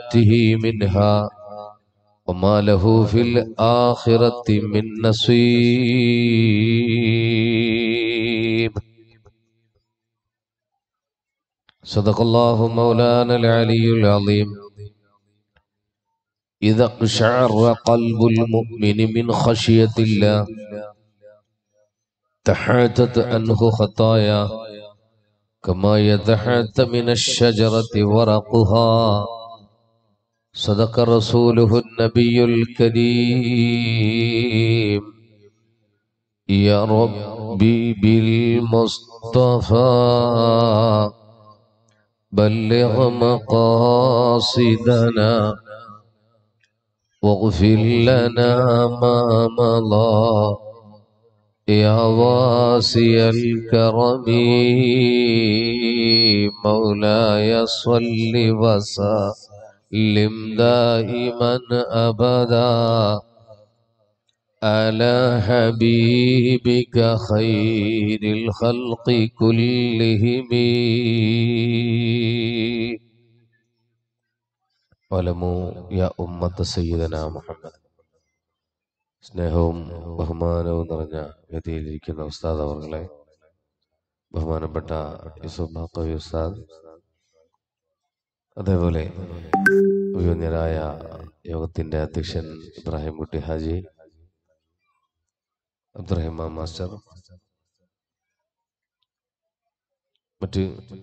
نؤته منها وما له في الآخرة من نصيب صدق الله مولانا العلي العظيم إذا اقشعر قلب المؤمن من خشية الله تحاتت عنه خطايا كما يتحات من الشجرة ورقها صدق رسوله النبي الكريم يا ربي بالمصطفى بلغ مقاصدنا واغفر لنا ما مضى يا واسع الكرم مولاي صل وسلم دائما ابدا على حبيبك خير الخلق كلهم ولموا يا أمة سيدنا محمد സ്നേഹവും ബഹുമാനവും നിറഞ്ഞ ഗതിയിലിരിക്കുന്ന ഉസ്താദ് അവർകളെ ബഹുമാനപ്പെട്ട യൂസുഫ് ബാക്കവി ഉസ്താദ് അതേപോലെ യുവന്യരായ യോഗത്തിന്റെ അധ്യക്ഷൻ ഇബ്രാഹിം കുട്ടി ഹാജി അബ്ദുറഹിമാൻ മാസ്റ്റർ മറ്റ്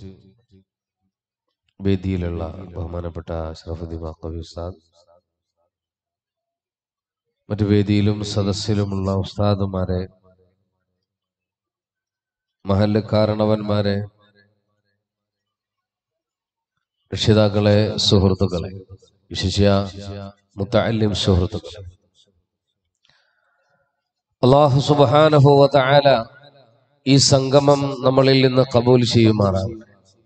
വേദിയിലുള്ള ബഹുമാനപ്പെട്ട അഷ്റഫുദ്ദീൻ ബാക്കവി ഉസ്താദ് മറ്റു വേദിയിലും സദസ്സിലുമുള്ള ഉസ്താദുമാരെ മഹല്ല് കാരണവന്മാരെ രക്ഷിതാക്കളെ സുഹൃത്തുക്കളെ വിശിഷ്യ മുത്തല്ലിം സുഹൃത്തുക്കളെ അള്ളാഹു സുബാനഹുവ തആല ഈ സംഗമം നമ്മളിൽ നിന്ന് കബൂൽ ചെയ്യുമാറാണ്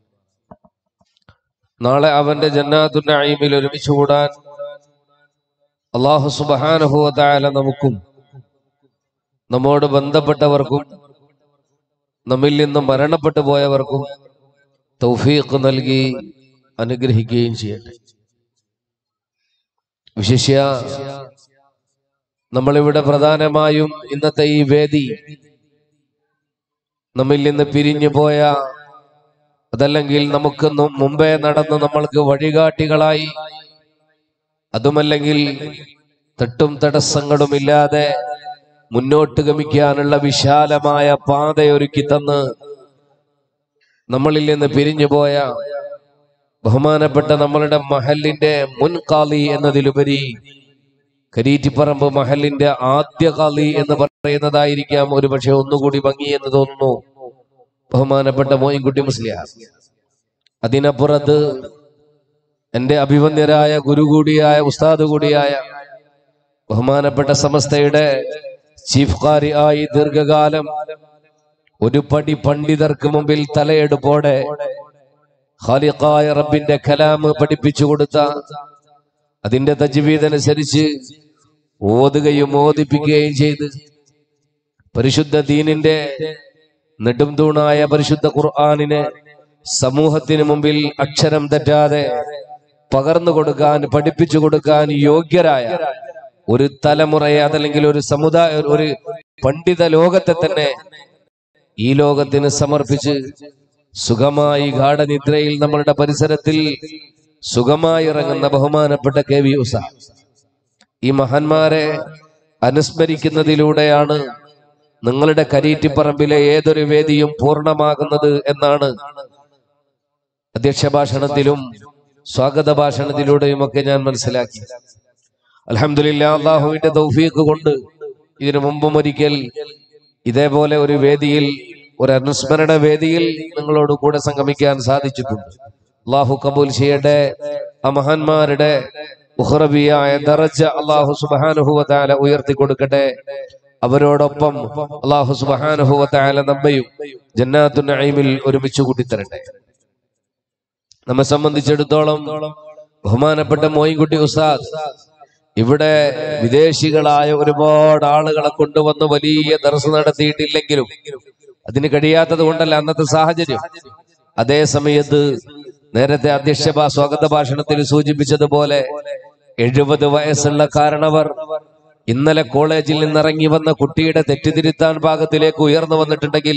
നാളെ അവന്റെ ജന്നാത്തു നഈമിൽ ഒരുമിച്ച് കൂടാൻ അള്ളാഹു സുബഹാനുഭവത്തായ നമുക്കും നമ്മോട് ബന്ധപ്പെട്ടവർക്കും നമ്മിൽ നിന്ന് മരണപ്പെട്ടു പോയവർക്കും തൗഫീഖ് നൽകി അനുഗ്രഹിക്കുകയും ചെയ്യട്ടെ വിശിഷ്യ നമ്മളിവിടെ പ്രധാനമായും ഇന്നത്തെ ഈ വേദി നമ്മിൽ നിന്ന് പിരിഞ്ഞു പോയ അതല്ലെങ്കിൽ നമുക്ക് ന്നു- മുമ്പേ നടന്ന് നമ്മൾക്ക് വഴികാട്ടികളായി അതുമല്ലെങ്കിൽ തട്ടും തടസ്സങ്ങളും ഇല്ലാതെ മുന്നോട്ട് ഗമിക്കാനുള്ള വിശാലമായ പാതയൊരുക്കി തന്ന് നമ്മളിൽ നിന്ന് പിരിഞ്ഞുപോയ ബഹുമാനപ്പെട്ട നമ്മളുടെ മഹലിന്റെ മുൻ കാളി എന്നതിലുപരി കരീറ്റിപ്പറമ്പ് മഹലിന്റെ ആദ്യ കാളി എന്ന് പറയുന്നതായിരിക്കാം ഒരുപക്ഷെ ഒന്നുകൂടി ഭംഗി എന്ന് തോന്നുന്നു ബഹുമാനപ്പെട്ട മോയിൻകുട്ടി മുസ്ലിയാർ അതിനപ്പുറത്ത് എന്റെ അഭിവന്യരായ ഗുരു കൂടിയായ ഉസ്താദ് കൂടിയായ ബഹുമാനപ്പെട്ട സമസ്തയുടെ ചീഫ് കാരി ആയി ദീർഘകാലം ഒരു പടി പണ്ഡിതർക്ക് മുമ്പിൽ തലയെടുപ്പോടെ ഖാലിഖായ റബ്ബിന്റെ കലാമ് പഠിപ്പിച്ചു കൊടുത്ത അതിന്റെ തജ്വീദനുസരിച്ച് ഓതുകയും ഓദിപ്പിക്കുകയും ചെയ്ത് പരിശുദ്ധ ദീനിന്റെ നെടും തൂണായ പരിശുദ്ധ ഖുർആാനിനെ സമൂഹത്തിന് മുമ്പിൽ അക്ഷരം തെറ്റാതെ പകർന്നു കൊടുക്കാൻ പഠിപ്പിച്ചു കൊടുക്കാൻ യോഗ്യരായ ഒരു തലമുറയെ അതല്ലെങ്കിൽ ഒരു സമുദായ ഒരു പണ്ഡിത ലോകത്തെ തന്നെ ഈ ലോകത്തിന് സമർപ്പിച്ച് സുഖമായി ഗാഠനിദ്രയിൽ നമ്മളുടെ പരിസരത്തിൽ സുഖമായി ഇറങ്ങുന്ന ബഹുമാനപ്പെട്ട കെ വി ഉസ ഈ മഹാന്മാരെ അനുസ്മരിക്കുന്നതിലൂടെയാണ് നിങ്ങളുടെ കരീറ്റിപ്പറമ്പിലെ ഏതൊരു വേദിയും പൂർണ്ണമാകുന്നത് എന്നാണ് അധ്യക്ഷ ഭാഷണത്തിലും സ്വാഗത ഭാഷണത്തിലൂടെയും ഒക്കെ ഞാൻ മനസ്സിലാക്കി അലഹമില്ല അള്ളാഹുവിന്റെ തൗഫീഖ് കൊണ്ട് ഇതിനു മുമ്പും ഒരിക്കൽ ഇതേപോലെ ഒരു വേദിയിൽ ഒരു അനുസ്മരണ വേദിയിൽ നിങ്ങളോട് കൂടെ സംഗമിക്കാൻ സാധിച്ചിട്ടുണ്ട് അള്ളാഹു കബൂൽ ചെയ്യട്ടെ ആ മഹാന്മാരുടെ ഉഹ്റബിയായ ദറജ അള്ളാഹു സുബാനുഹുവല ഉയർത്തി കൊടുക്കട്ടെ അവരോടൊപ്പം അള്ളാഹു സുബാനുഹുവല നമ്മയും ജന്നാത്തു നഈമിൽ ഒരുമിച്ച് കൂട്ടിത്തരട്ടെ നമ്മെ സംബന്ധിച്ചിടത്തോളം ബഹുമാനപ്പെട്ട മോയിൻകുട്ടി ഉസ്താദ് ഇവിടെ വിദേശികളായ ഒരുപാട് ആളുകളെ കൊണ്ടുവന്ന് വലിയ ദർശനം നടത്തിയിട്ടില്ലെങ്കിലും അതിന് കഴിയാത്തത് കൊണ്ടല്ല അന്നത്തെ സാഹചര്യം അതേ സമയത്ത് നേരത്തെ അധ്യക്ഷ ഭാ- സ്വാഗത ഭാഷണത്തിൽ സൂചിപ്പിച്ചതുപോലെ എഴുപത് വയസ്സുള്ള കാരണവർ ഇന്നലെ കോളേജിൽ നിന്നിറങ്ങി വന്ന കുട്ടിയുടെ തെറ്റിതിരുത്താൻ ഭാഗത്തിലേക്ക് ഉയർന്നു വന്നിട്ടുണ്ടെങ്കിൽ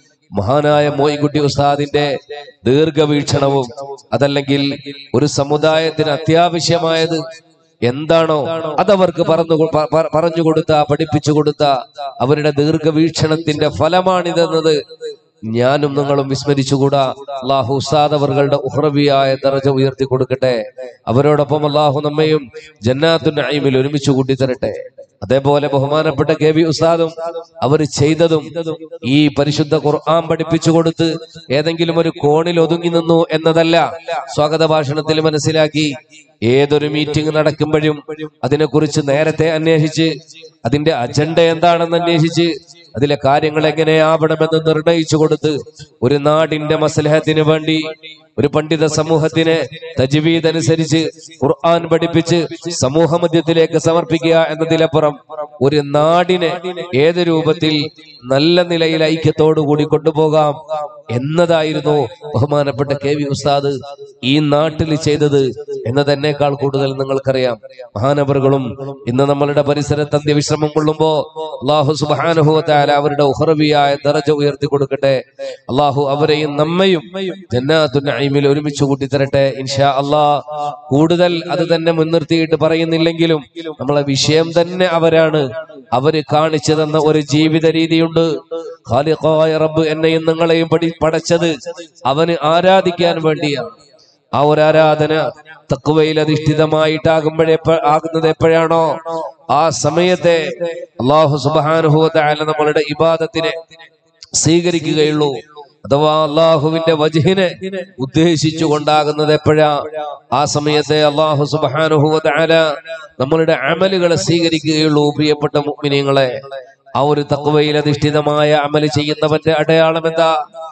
മഹാനായ മോയിൻകുട്ടി ഉസ്താദിന്റെ ദീർഘവീക്ഷണവും അതല്ലെങ്കിൽ ഒരു സമുദായത്തിന് അത്യാവശ്യമായത് എന്താണോ അതവർക്ക് പറഞ്ഞു പ- പ- പറഞ്ഞു കൊടുത്ത പഠിപ്പിച്ചു കൊടുത്ത അവരുടെ ദീർഘവീക്ഷണത്തിന്റെ ഫലമാണിതെന്നത് ഞാനും നിങ്ങളും വിസ്മരിച്ചുകൂടാ അള്ളാഹു ഉസ്താദ് അവர்களுടെ ഉഹ്റവിയായ ദറജ ഉയർത്തി കൊടുക്കട്ടെ അവരോടൊപ്പം അള്ളാഹു നമ്മയും ജന്നാത്തു നഈമിൽ ഒരുമിച്ച് കൂട്ടിത്തരട്ടെ അതേപോലെ ബഹുമാനപ്പെട്ട കെ വി ഉസ്താദും അവർ ചെയ്തതും ഈ പരിശുദ്ധ ഖുർആൻ പഠിപ്പിച്ചു കൊടുത്ത് ഏതെങ്കിലും ഒരു കോണിൽ ഒതുങ്ങി നിന്നു എന്നതല്ല സ്വാഗത ഭാഷണത്തിൽ മനസ്സിലാക്കി ഏതൊരു മീറ്റിംഗ് നടക്കുമ്പോഴും അതിനെക്കുറിച്ച് നേരത്തെ അന്വേഷിച്ച് അതിന്റെ അജണ്ട എന്താണെന്ന് അന്വേഷിച്ച് അതിലെ കാര്യങ്ങൾ എങ്ങനെയാവണമെന്ന് നിർണയിച്ചു കൊടുത്ത് ഒരു നാടിന്റെ മസലഹത്തിന് വേണ്ടി ഒരു പണ്ഡിത സമൂഹത്തിന് തജ്വീദ് അനുസരിച്ച് ഖുർആൻ പഠിപ്പിച്ച് സമൂഹ മധ്യത്തിലേക്ക് സമർപ്പിക്കുക എന്നതിലപ്പുറം ഒരു നാടിനെ ഏത് രൂപത്തിൽ നല്ല നിലയിൽ ഐക്യത്തോടു കൂടി കൊണ്ടുപോകാം എന്നതായിരുന്നു ബഹുമാനപ്പെട്ട കെ വി ഉസ്താദ് ഈ നാട്ടിൽ ചെയ്തത് എന്നതിനേക്കാൾ കൂടുതൽ നിങ്ങൾക്കറിയാം മഹാനവറുകളും ഇന്ന് നമ്മളുടെ പരിസരത്ത് അന്ത്യവിശ്രമം കൊള്ളുമ്പോ അള്ളാഹു സുബാനുഭവത്തായ അവരുടെ ഉഹറവിയായ ദറജ ഉയർത്തി കൊടുക്കട്ടെ അള്ളാഹു അവരെയും നമ്മയും ജന്നാത്തു നഈമിൽ ഒരുമിച്ച് കൂട്ടിത്തരട്ടെ ഇൻഷാ അള്ളാ കൂടുതൽ അത് തന്നെ മുൻനിർത്തിയിട്ട് പറയുന്നില്ലെങ്കിലും നമ്മളെ വിഷയം തന്നെ അവരാണ് അവര് കാണിച്ചു തന്ന ഒരു ജീവിത രീതിയുണ്ട് ഖാലിഖായ റബ്ബ് എന്നെയും നിങ്ങളെയും പഠി പടച്ചത് അവന് ആരാധിക്കാൻ വേണ്ടിയാണ് ആ ഒരു ആരാധന തക്കുവയിൽ അധിഷ്ഠിതമായിട്ടാകുമ്പോഴേ ആകുന്നത് എപ്പോഴാണോ ആ സമയത്തെ അള്ളാഹു സുബാനുഭവത്തായ നമ്മളുടെ ഇബാദത്തിനെ സ്വീകരിക്കുകയുള്ളൂ അഥവാ അള്ളാഹുവിന്റെ വജഹിനെ ഉദ്ദേശിച്ചു കൊണ്ടാകുന്നത് എപ്പോഴാ ആ സമയത്തെ അള്ളാഹു സുബാനുഭവത്തായ നമ്മളുടെ അമലുകളെ സ്വീകരിക്കുകയുള്ളൂ പ്രിയപ്പെട്ട മുഅ്മിനീങ്ങളെ ആ ഒരു തക്വയിൽ അധിഷ്ഠിതമായ അമല് ചെയ്യുന്നവന്റെ അടയാളം എന്താ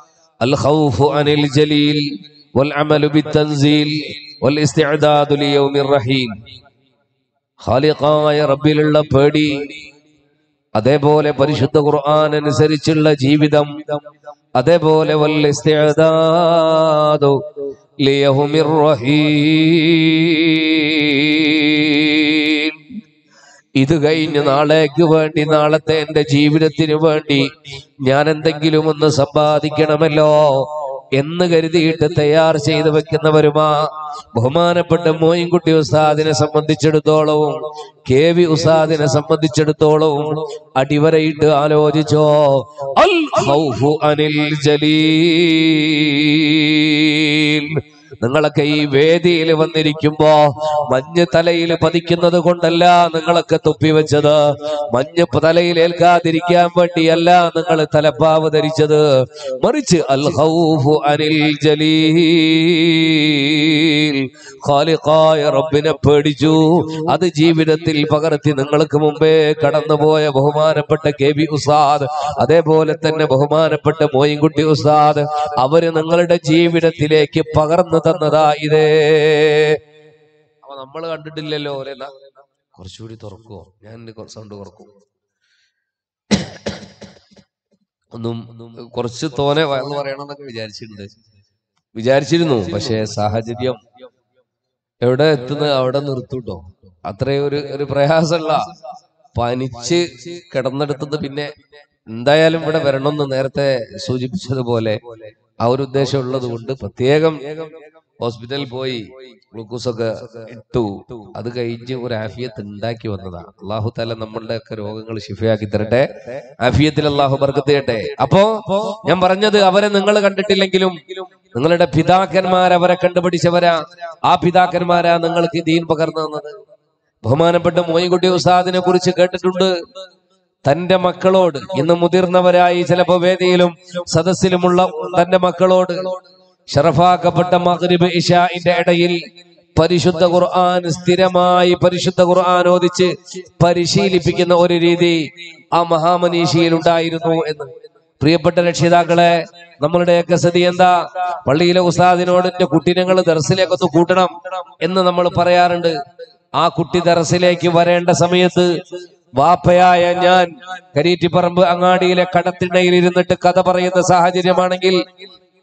അൽ ഖൗഫു അനിൽ ജലീൽ വൽ അമലു ബിത്തൻസീൽ വൽ ഇസ്തിഅദാദു ലിയൗമിർ റഹീം ഖാലിഖായ റബ്ബിലുള്ള പേടി അതേപോലെ പരിശുദ്ധ ഖുർആൻ അനുസരിച്ചുള്ള ജീവിതം അതേപോലെ വൽ ഇസ്തിഅദാദു ലിയൗമിർ റഹീം ഇത് കഴിഞ്ഞ് നാളേക്ക് വേണ്ടി നാളത്തെ എന്റെ ജീവിതത്തിന് വേണ്ടി ഞാൻ എന്തെങ്കിലും ഒന്ന് സമ്പാദിക്കണമല്ലോ എന്ന് കരുതിയിട്ട് തയ്യാർ ചെയ്തു വെക്കുന്നവരുമാ ബഹുമാനപ്പെട്ട മോയിൻകുട്ടി ഉസ്താദിനെ സംബന്ധിച്ചിടത്തോളവും കെ വി ഉസ്താദിനെ സംബന്ധിച്ചിടത്തോളവും അടിവരയിട്ട് ആലോചിച്ചോ അൽ ഖൗഫു അനിൽ ജലീൽ നിങ്ങളൊക്കെ ഈ വേദിയിൽ വന്നിരിക്കുമ്പോ മഞ്ഞ് തലയിൽ പതിക്കുന്നത് കൊണ്ടല്ല നിങ്ങളൊക്കെ തൊപ്പി വെച്ചത് മഞ്ഞ് തലയിൽ ഏൽക്കാതിരിക്കാൻ വേണ്ടിയല്ല നിങ്ങൾ തലപ്പാവ് ധരിച്ചത് മറിച്ച് അൽ ഖൗഫു അനിൽ ജലീൽ ഖാലിഖായ റബ്ബിനെ പേടിച്ചു അത് ജീവിതത്തിൽ പകർത്തി നിങ്ങൾക്ക് മുമ്പേ കടന്നുപോയ ബഹുമാനപ്പെട്ട കെ വി ഉസ്താദ് അതേപോലെ തന്നെ ബഹുമാനപ്പെട്ട മോയിൻകുട്ടി ഉസ്താദ് അവര് നിങ്ങളുടെ ജീവിതത്തിലേക്ക് പകർന്നു തന്നതാ ഇതേ അപ്പൊ നമ്മൾ കണ്ടിട്ടില്ലല്ലോ ഓരെ എന്നാ കുറച്ചുകൂടി തുറക്കുവോ ഞാൻ സൗണ്ട് കുറക്കും ഒന്നും കുറച്ച് തോനെ എന്ന് പറയണമെന്നൊക്കെ വിചാരിച്ചിട്ടുണ്ട് വിചാരിച്ചിരുന്നു പക്ഷേ സാഹചര്യം എവിടെ എത്തുന്നത് അവിടെ നിർത്തൂട്ടോ അത്രയും ഒരു ഒരു പ്രയാസമുള്ള പനിച്ച് കിടന്നെടുത്തത് പിന്നെ എന്തായാലും ഇവിടെ വരണമെന്ന് നേരത്തെ സൂചിപ്പിച്ചതുപോലെ ആ ഒരു ഉദ്ദേശം ഉള്ളത് കൊണ്ട് പ്രത്യേകം ഹോസ്പിറ്റലിൽ പോയി ഗ്ലൂക്കോസ് ഒക്കെ ഇട്ടു അത് കഴിഞ്ഞ് ഒരു ആഫിയത്ത് ഉണ്ടാക്കി വന്നതാ അള്ളാഹു താല നമ്മളുടെ ഒക്കെ രോഗങ്ങൾ ശിഫയാക്കി തരട്ടെ ആഫിയത്തിൽ അള്ളാഹു ബർക്കത്ത് ചെയ്യട്ടെ അപ്പോ ഞാൻ പറഞ്ഞത് അവരെ നിങ്ങൾ കണ്ടിട്ടില്ലെങ്കിലും നിങ്ങളുടെ പിതാക്കന്മാർ അവരെ കണ്ടുപിടിച്ചവരാ ആ പിതാക്കന്മാരാ നിങ്ങൾക്ക് ദീൻ പകർന്നു തന്നത് ബഹുമാനപ്പെട്ട മോയിൻകുട്ടി ഉസ്താദിനെ കുറിച്ച് കേട്ടിട്ടുണ്ട് തന്റെ മക്കളോട് ഇന്ന് മുതിർന്നവരായി ചിലപ്പോ വേദിയിലും സദസ്സിലുമുള്ള തന്റെ മക്കളോട് ഷറഫാക്കപ്പെട്ട മഗ്രിബ് ഇഷാഇന്റെ ഇടയിൽ പരിശുദ്ധ ഖുർആൻ സ്ഥിരമായി പരിശുദ്ധ ഖുർആൻ ഓദിച്ച് പരിശീലിപ്പിക്കുന്ന ഒരു രീതി ആ മഹാമനീഷിയിൽ ഉണ്ടായിരുന്നു എന്ന് പ്രിയപ്പെട്ട രക്ഷിതാക്കളെ നമ്മളുടെയൊക്കെ സ്ഥിതി എന്താ പള്ളിയിലെ ഉസ്താദിനോട് എന്റെ കുട്ടിനങ്ങൾ ദർസിലേക്കൊന്ന് കൂട്ടണം എന്ന് നമ്മൾ പറയാറുണ്ട് ആ കുട്ടി ദർസിലേക്ക് വരേണ്ട സമയത്ത് വാപ്പയായ ഞാൻ കരീറ്റിപ്പറമ്പ് അങ്ങാടിയിലെ കടത്തിണ്ണയിൽ ഇരുന്നിട്ട് കഥ പറയുന്ന സാഹചര്യമാണെങ്കിൽ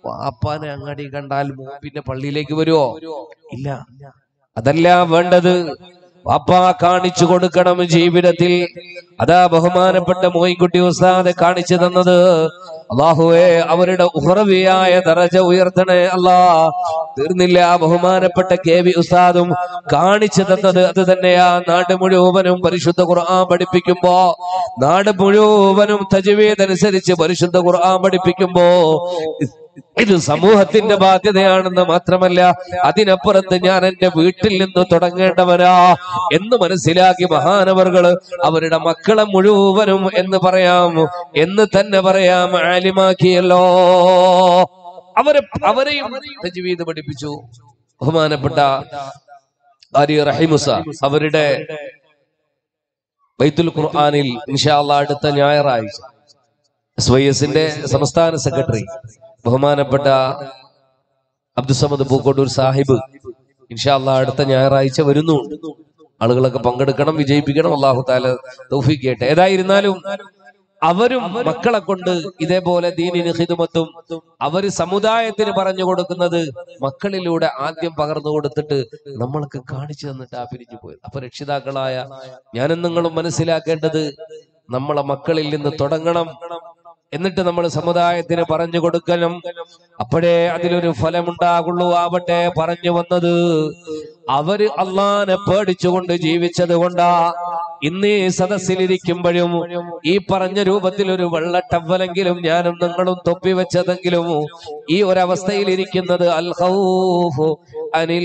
വാപ്പാനെ അങ്ങാടി കണ്ടാൽ മോൻ പിന്നെ പള്ളിയിലേക്ക് വരുമോ ഇല്ല അതല്ല വേണ്ടത് വാപ്പ കാണിച്ചു കൊടുക്കണം ജീവിതത്തിൽ അതാ ബഹുമാനപ്പെട്ട മോയിൻകുട്ടി ഉസ്താദ് കാണിച്ചു തന്നത് അള്ളാഹുവേ അവരുടെ ഉഹറവിയായ ദറജ ഉയർത്തണേ അല്ലാ തീർന്നില്ല ബഹുമാനപ്പെട്ട കെ വി ഉസ്താദും കാണിച്ചു തന്നത് അത് തന്നെയാ നാട് മുഴുവനും പരിശുദ്ധ ഖുർആൻ പഠിപ്പിക്കുമ്പോ നാട് മുഴുവനും തജ്വീദ് അനുസരിച്ച് പരിശുദ്ധ ഖുർആൻ പഠിപ്പിക്കുമ്പോ ഇത് സമൂഹത്തിന്റെ ബാധ്യതയാണെന്ന് മാത്രമല്ല അതിനപ്പുറത്ത് ഞാൻ എന്റെ വീട്ടിൽ നിന്ന് തുടങ്ങേണ്ടവരാ എന്ന് മനസ്സിലാക്കി മഹാനവറുകള് അവരുടെ മക്കളെ മുഴുവനും എന്ന് പറയാം എന്ന് തന്നെ പറയാം ആലിമാക്കിയല്ലോ അവരെ അവരെയും തജ്വീദ് പഠിപ്പിച്ചു ബഹുമാനപ്പെട്ട ആരി റഹിമുസ അവരുടെ ബൈത്തുൽ ഖുർആനിൽ ഇൻഷാ അള്ളാ അടുത്ത ഞായറാഴ്ച എസ് വൈ എസിന്റെ സംസ്ഥാന സെക്രട്ടറി ബഹുമാനപ്പെട്ട അബ്ദുസമദ് പൂക്കോട്ടൂർ സാഹിബ് ഇൻഷാ അള്ളാ അടുത്ത ഞായറാഴ്ച വരുന്നു ആളുകളൊക്കെ പങ്കെടുക്കണം വിജയിപ്പിക്കണം അള്ളാഹു താല തൗഫീഖ് ചെയ്യട്ടെ ഏതായിരുന്നാലും അവരും മക്കളെ കൊണ്ട് ഇതേപോലെ ദീനിന് ഹിദുമത്തും അവര് സമുദായത്തിന് പറഞ്ഞു കൊടുക്കുന്നത് മക്കളിലൂടെ ആദ്യം പകർന്നു കൊടുത്തിട്ട് നമ്മൾക്ക് കാണിച്ചു തന്നിട്ട് ആ പിരിഞ്ഞു പോയത് അപ്പൊ രക്ഷിതാക്കളായ ഞാനും നിങ്ങളും മനസ്സിലാക്കേണ്ടത് നമ്മളെ മക്കളിൽ നിന്ന് തുടങ്ങണം എന്നിട്ട് നമ്മൾ സമുദായത്തിന് പറഞ്ഞു കൊടുക്കണം അപ്പോഴേ അതിലൊരു ഫലമുണ്ടാകുള്ളൂ ആവട്ടെ പറഞ്ഞു വന്നത് അവര് അള്ളാനെ പേടിച്ചുകൊണ്ട് ജീവിച്ചത് കൊണ്ടാ ഇന്ന് ഈ സദസ്സിലിരിക്കുമ്പോഴും ഈ പറഞ്ഞ രൂപത്തിൽ ഒരു വെള്ളട്ടവലെങ്കിലും ഞാനും നിങ്ങളും തൊപ്പി വെച്ചതെങ്കിലും ഈ ഒരവസ്ഥയിൽ ഇരിക്കുന്നത് അൽ ഖൗഫു അനിൽ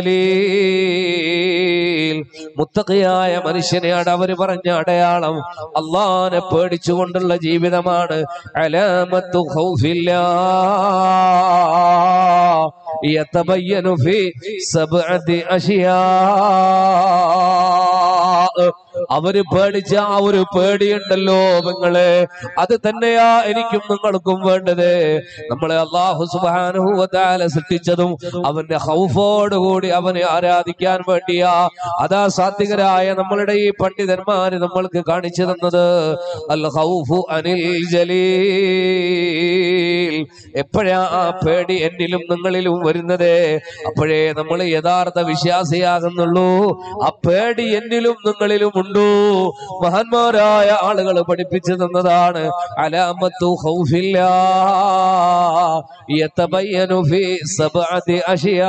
ജലീൽ മുത്തഖിയായ മനുഷ്യനെയാണ് അവര് പറഞ്ഞ അടയാളം അള്ളാനെ പേടിച്ചുകൊണ്ടുള്ള ജീവിതമാണ് അലാമത്തു ഖൗഫില്ലാ يتبين في سبعة أشياء അവര് പേടിച്ച ആ ഒരു പേടിയുണ്ടല്ലോ നിങ്ങളെ അത് തന്നെയാ എനിക്കും നിങ്ങൾക്കും വേണ്ടത് നമ്മളെ അള്ളാഹു സുബാനുഭൂവത്താല സൃഷ്ടിച്ചതും അവന്റെ ഹൗഫോടുകൂടി അവനെ ആരാധിക്കാൻ വേണ്ടിയാ അതാ സാത്വികരായ നമ്മളുടെ ഈ പണ്ഡിതന്മാര് നമ്മൾക്ക് കാണിച്ചു തന്നത് അൽ ഹൗഫു അനിൽ ജലീൽ എപ്പോഴാ ആ പേടി എന്നിലും നിങ്ങളിലും വരുന്നത് അപ്പോഴേ നമ്മൾ യഥാർത്ഥ വിശ്വാസിയാകുന്നുള്ളൂ ആ പേടി എന്നിലും നിങ്ങളിലും ഉണ്ടോ മഹാന്മാരായ ആളുകൾ പഠിപ്പിച്ചു തന്നതാണ് അലാമത്തു ഖൗഫില്ലാ യതബയ്യനു ഫീ സബ്അതി അഷിയാ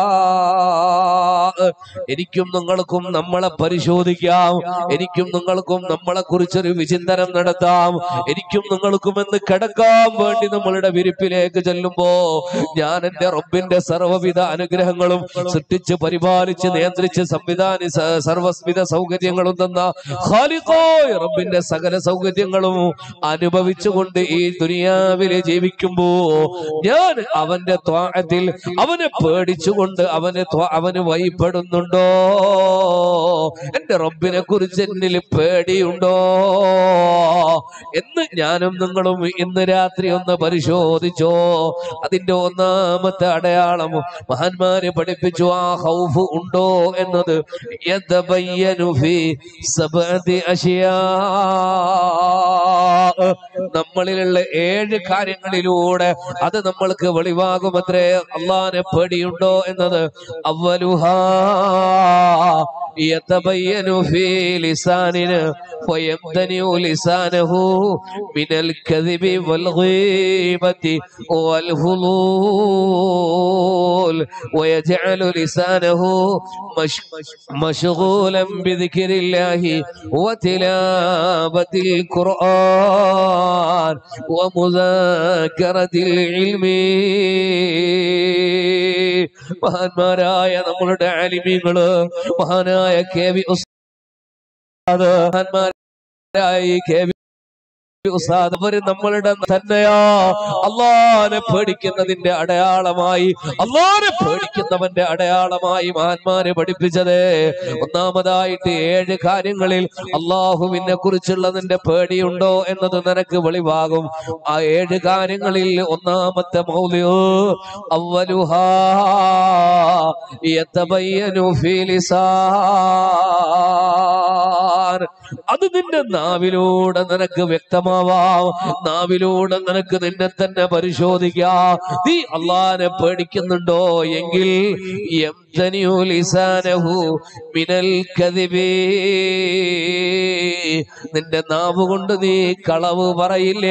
എനിക്കും നിങ്ങൾക്കും നമ്മളെ പരിശോധിക്കാം എനിക്കും നിങ്ങൾക്കും നമ്മളെ കുറിച്ചൊരു വിചിന്തനം നടത്താം എനിക്കും നിങ്ങൾക്കും എന്ന് കിടക്കാൻ വേണ്ടി നമ്മളുടെ വിരിപ്പിലേക്ക് ചെല്ലുമ്പോ ഞാൻ എന്റെ റബ്ബിന്റെ സർവ്വവിധ അനുഗ്രഹങ്ങളും സൃഷ്ടിച്ച് പരിപാലിച്ച് നിയന്ത്രിച്ച് സംവിധാനി സ- സർവ്വവിധ സൗകര്യങ്ങളും തന്ന ഖാലിഖായ റബ്ബിന്റെ സകല സൗകര്യങ്ങളും അനുഭവിച്ചുകൊണ്ട് ഈ ദുനിയാവില് ജീവിക്കുമ്പോ ഞാൻ അവന്റെ ത്വാഅത്തിൽ അവനെ പേടിച്ചുകൊണ്ട് അവന് ത്വ- അവന് വഴിപ്പെടുന്നുണ്ടോ എന്റെ റബ്ബിനെ കുറിച്ച് എന്നിൽ പേടിയുണ്ടോ എന്ന് ഞാനും നിങ്ങളും ഇന്ന് രാത്രി ഒന്ന് പരിശോധിച്ചോ അതിന്റെ ഒന്നാമത്തെ അടയാളം മഹാന്മാര് പഠിപ്പിച്ചു ആ ഹൗഫ് ഉണ്ടോ എന്നത് യതബയ്യനു ഫീ സബ്അതി അശിയാ നമ്മളിലുള്ള ഏഴ് കാര്യങ്ങളിലൂടെ അത് നമ്മൾക്ക് വെളിവാകുമത്രേ അള്ളാനെ പേടിയുണ്ടോ എന്നത് അവലുഹാ يتبين في لساننا ويمتنع لسانه من الكذب والغيبة والفضول ويجعل لسانه مش مشغولا بذكر الله وتلاوة القرآن ومذاكرة العلم മഹാന്മാരായ നമ്മളുടെ അലിമീങ്ങള് മഹാനായ കെ വി ഉസ്താദ് മഹാന്മാരായ ഈ കെ വി ഉസ്താദ് അവര് നമ്മളുടെ തന്നെയാ അള്ളാനെ പേടിക്കുന്നതിന്റെ അടയാളമായി അള്ളാനെ പേടിക്കുന്നവന്റെ അടയാളമായി മഹാന്മാരെ പഠിപ്പിച്ചത് ഒന്നാമതായിട്ട് ഏഴ് കാര്യങ്ങളിൽ അള്ളാഹുവിനെ കുറിച്ചുള്ളതിന്റെ പേടിയുണ്ടോ എന്നത് നിനക്ക് വെളിവാകും ആ ഏഴ് കാര്യങ്ങളിൽ ഒന്നാമത്തെ മൗലിയോ അവലുഹാ യതബയ്യനു ഫീ ലിസാൻ പറയാൻ അത് നിന്റെ നാവിലൂടെ നിനക്ക് വ്യക്തമാവാം നാവിലൂടെ നിനക്ക് നിന്നെ തന്നെ പരിശോധിക്കാം നീ അള്ളാനെ പേടിക്കുന്നുണ്ടോ എങ്കിൽ യംതനിയു ലിസാനഹു മിനൽ കദിബി നിന്റെ നാവ് കൊണ്ട് നീ കളവ് പറയില്ല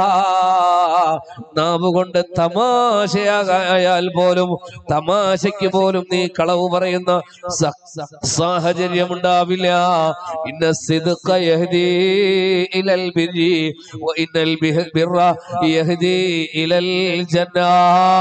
നാവ് കൊണ്ട് തമാശയാകായാൽ പോലും തമാശയ്ക്ക് പോലും നീ കളവ് പറയുന്ന സ- സാഹചര്യം ഉണ്ടാവില്ല ഇന്ന സിദ്ഖ യഹ്ദി ഇലൽ ബിരി വ ഇന്നൽ ബിഹ- ബിർറ യഹ്ദി ഇലൽ ജന്നാ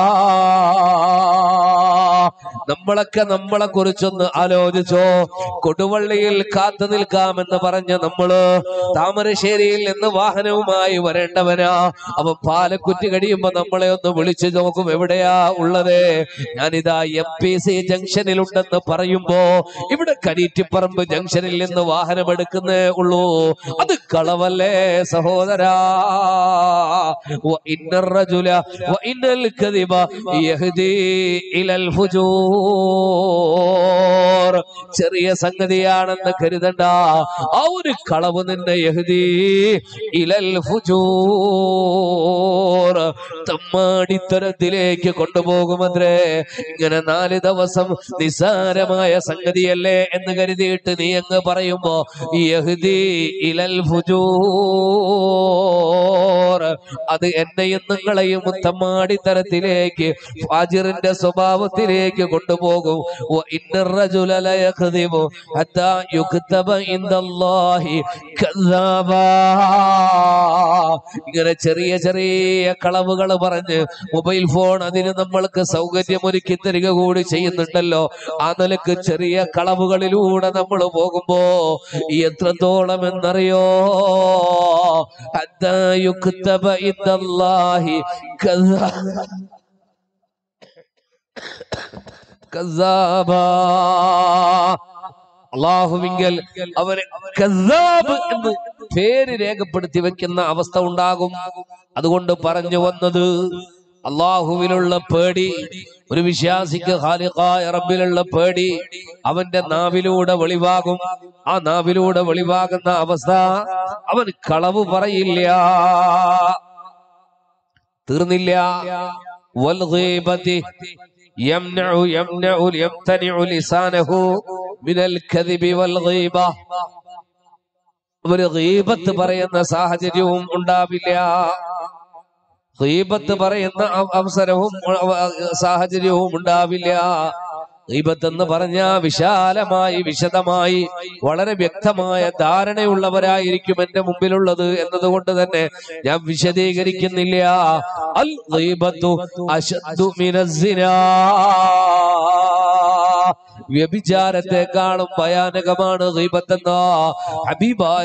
നമ്മളൊക്കെ നമ്മളെ കുറിച്ചൊന്ന് ആലോചിച്ചോ കൊടുവള്ളിയിൽ കാത്തു നിൽക്കാമെന്ന് പറഞ്ഞ നമ്മള് താമരശ്ശേരിയിൽ നിന്ന് വാഹനവുമായി വരേണ്ടവനാ അവൻ പാലക്കുറ്റി കഴിയുമ്പോ നമ്മളെ ഒന്ന് വിളിച്ചു നോക്കും എവിടെയാ ഉള്ളത് ഞാനിതാ എം പി സി ജംഗ്ഷനിലുണ്ടെന്ന് പറയുമ്പോ ഇവിടെ കരീറ്റിപ്പറമ്പ് ജംഗ്ഷനിൽ നിന്ന് വാഹനം എടുക്കുന്നേ ഉള്ളൂ അത് കളവല്ലേ സഹോദരാ وإن الرجل وإن الكذب يهدي إلى الفجور ചെറിയ സംഗതിയാണെന്ന് കരുതണ്ട ആ ഒരു കളവ് നിന്നെ യഹ്ദി ഇലൽ ഫുജൂർ തമ്മാടിത്തരത്തിലേക്ക് കൊണ്ടുപോകുമത്രേ ഇങ്ങനെ നാല് ദിവസം നിസാരമായ സംഗതിയല്ലേ എന്ന് കരുതിയിട്ട് നീ അങ്ങ് പറയുമ്പോ യഹ്ദി ഇലൽ ഫുജൂർ അത് എന്നെയും നിങ്ങളെയും തമ്മാടിത്തരത്തിലേക്ക് ഫാജിറിന്റെ സ്വഭാവത്തിലേക്ക് കൊണ്ടുപോകും وإن الرجل ليكذب حتى يكتب عند الله كذابا ഇങ്ങനെ ചെറിയ ചെറിയ കളവുകൾ പറഞ്ഞ് മൊബൈൽ ഫോൺ അതിന് നമ്മൾക്ക് സൗകര്യം ഒരുക്കി തരിക കൂടി ചെയ്യുന്നുണ്ടല്ലോ ആ നിലക്ക് ചെറിയ കളവുകളിലൂടെ നമ്മൾ പോകുമ്പോ എത്രത്തോളം എന്നറിയോ حتى يكتب عند الله كذابا കസാബ അള്ളാഹുവിങ്കൽ അവരെ കസാബ് എന്ന് പേര് രേഖപ്പെടുത്തി വെക്കുന്ന അവസ്ഥ ഉണ്ടാകും അതുകൊണ്ട് പറഞ്ഞു വന്നത് അള്ളാഹുവിലുള്ള പേടി ഒരു വിശ്വാസിക്ക് ഖാലിഖായ റബ്ബിലുള്ള പേടി അവന്റെ നാവിലൂടെ വെളിവാകും ആ നാവിലൂടെ വെളിവാകുന്ന അവസ്ഥ അവൻ കളവ് പറയില്ല തീർന്നില്ല വൽഗീബതി يمنع يمنع يمتنع لسانه من الكذب والغيبة ഒരു ഗീബത്ത് പറയുന്ന സാഹചര്യവും ഉണ്ടാവില്ല ഗീബത്ത് പറയുന്ന അവ- അവസരവും അവ- സാഹചര്യവും ഉണ്ടാവില്ല ഗീബത്ത് എന്ന് പറഞ്ഞ വിശാലമായി വിശദമായി വളരെ വ്യക്തമായ ധാരണയുള്ളവരായിരിക്കും എന്റെ മുമ്പിലുള്ളത് എന്നതുകൊണ്ട് തന്നെ ഞാൻ വിശദീകരിക്കുന്നില്ല അൽ ഗീബത്തു അശദ്ദു മിനസ്സിനാ വ്യഭിചാരത്തെക്കാളും ഭയാനകമാണ് ഗീബത്തെന്ന ഹബീബായ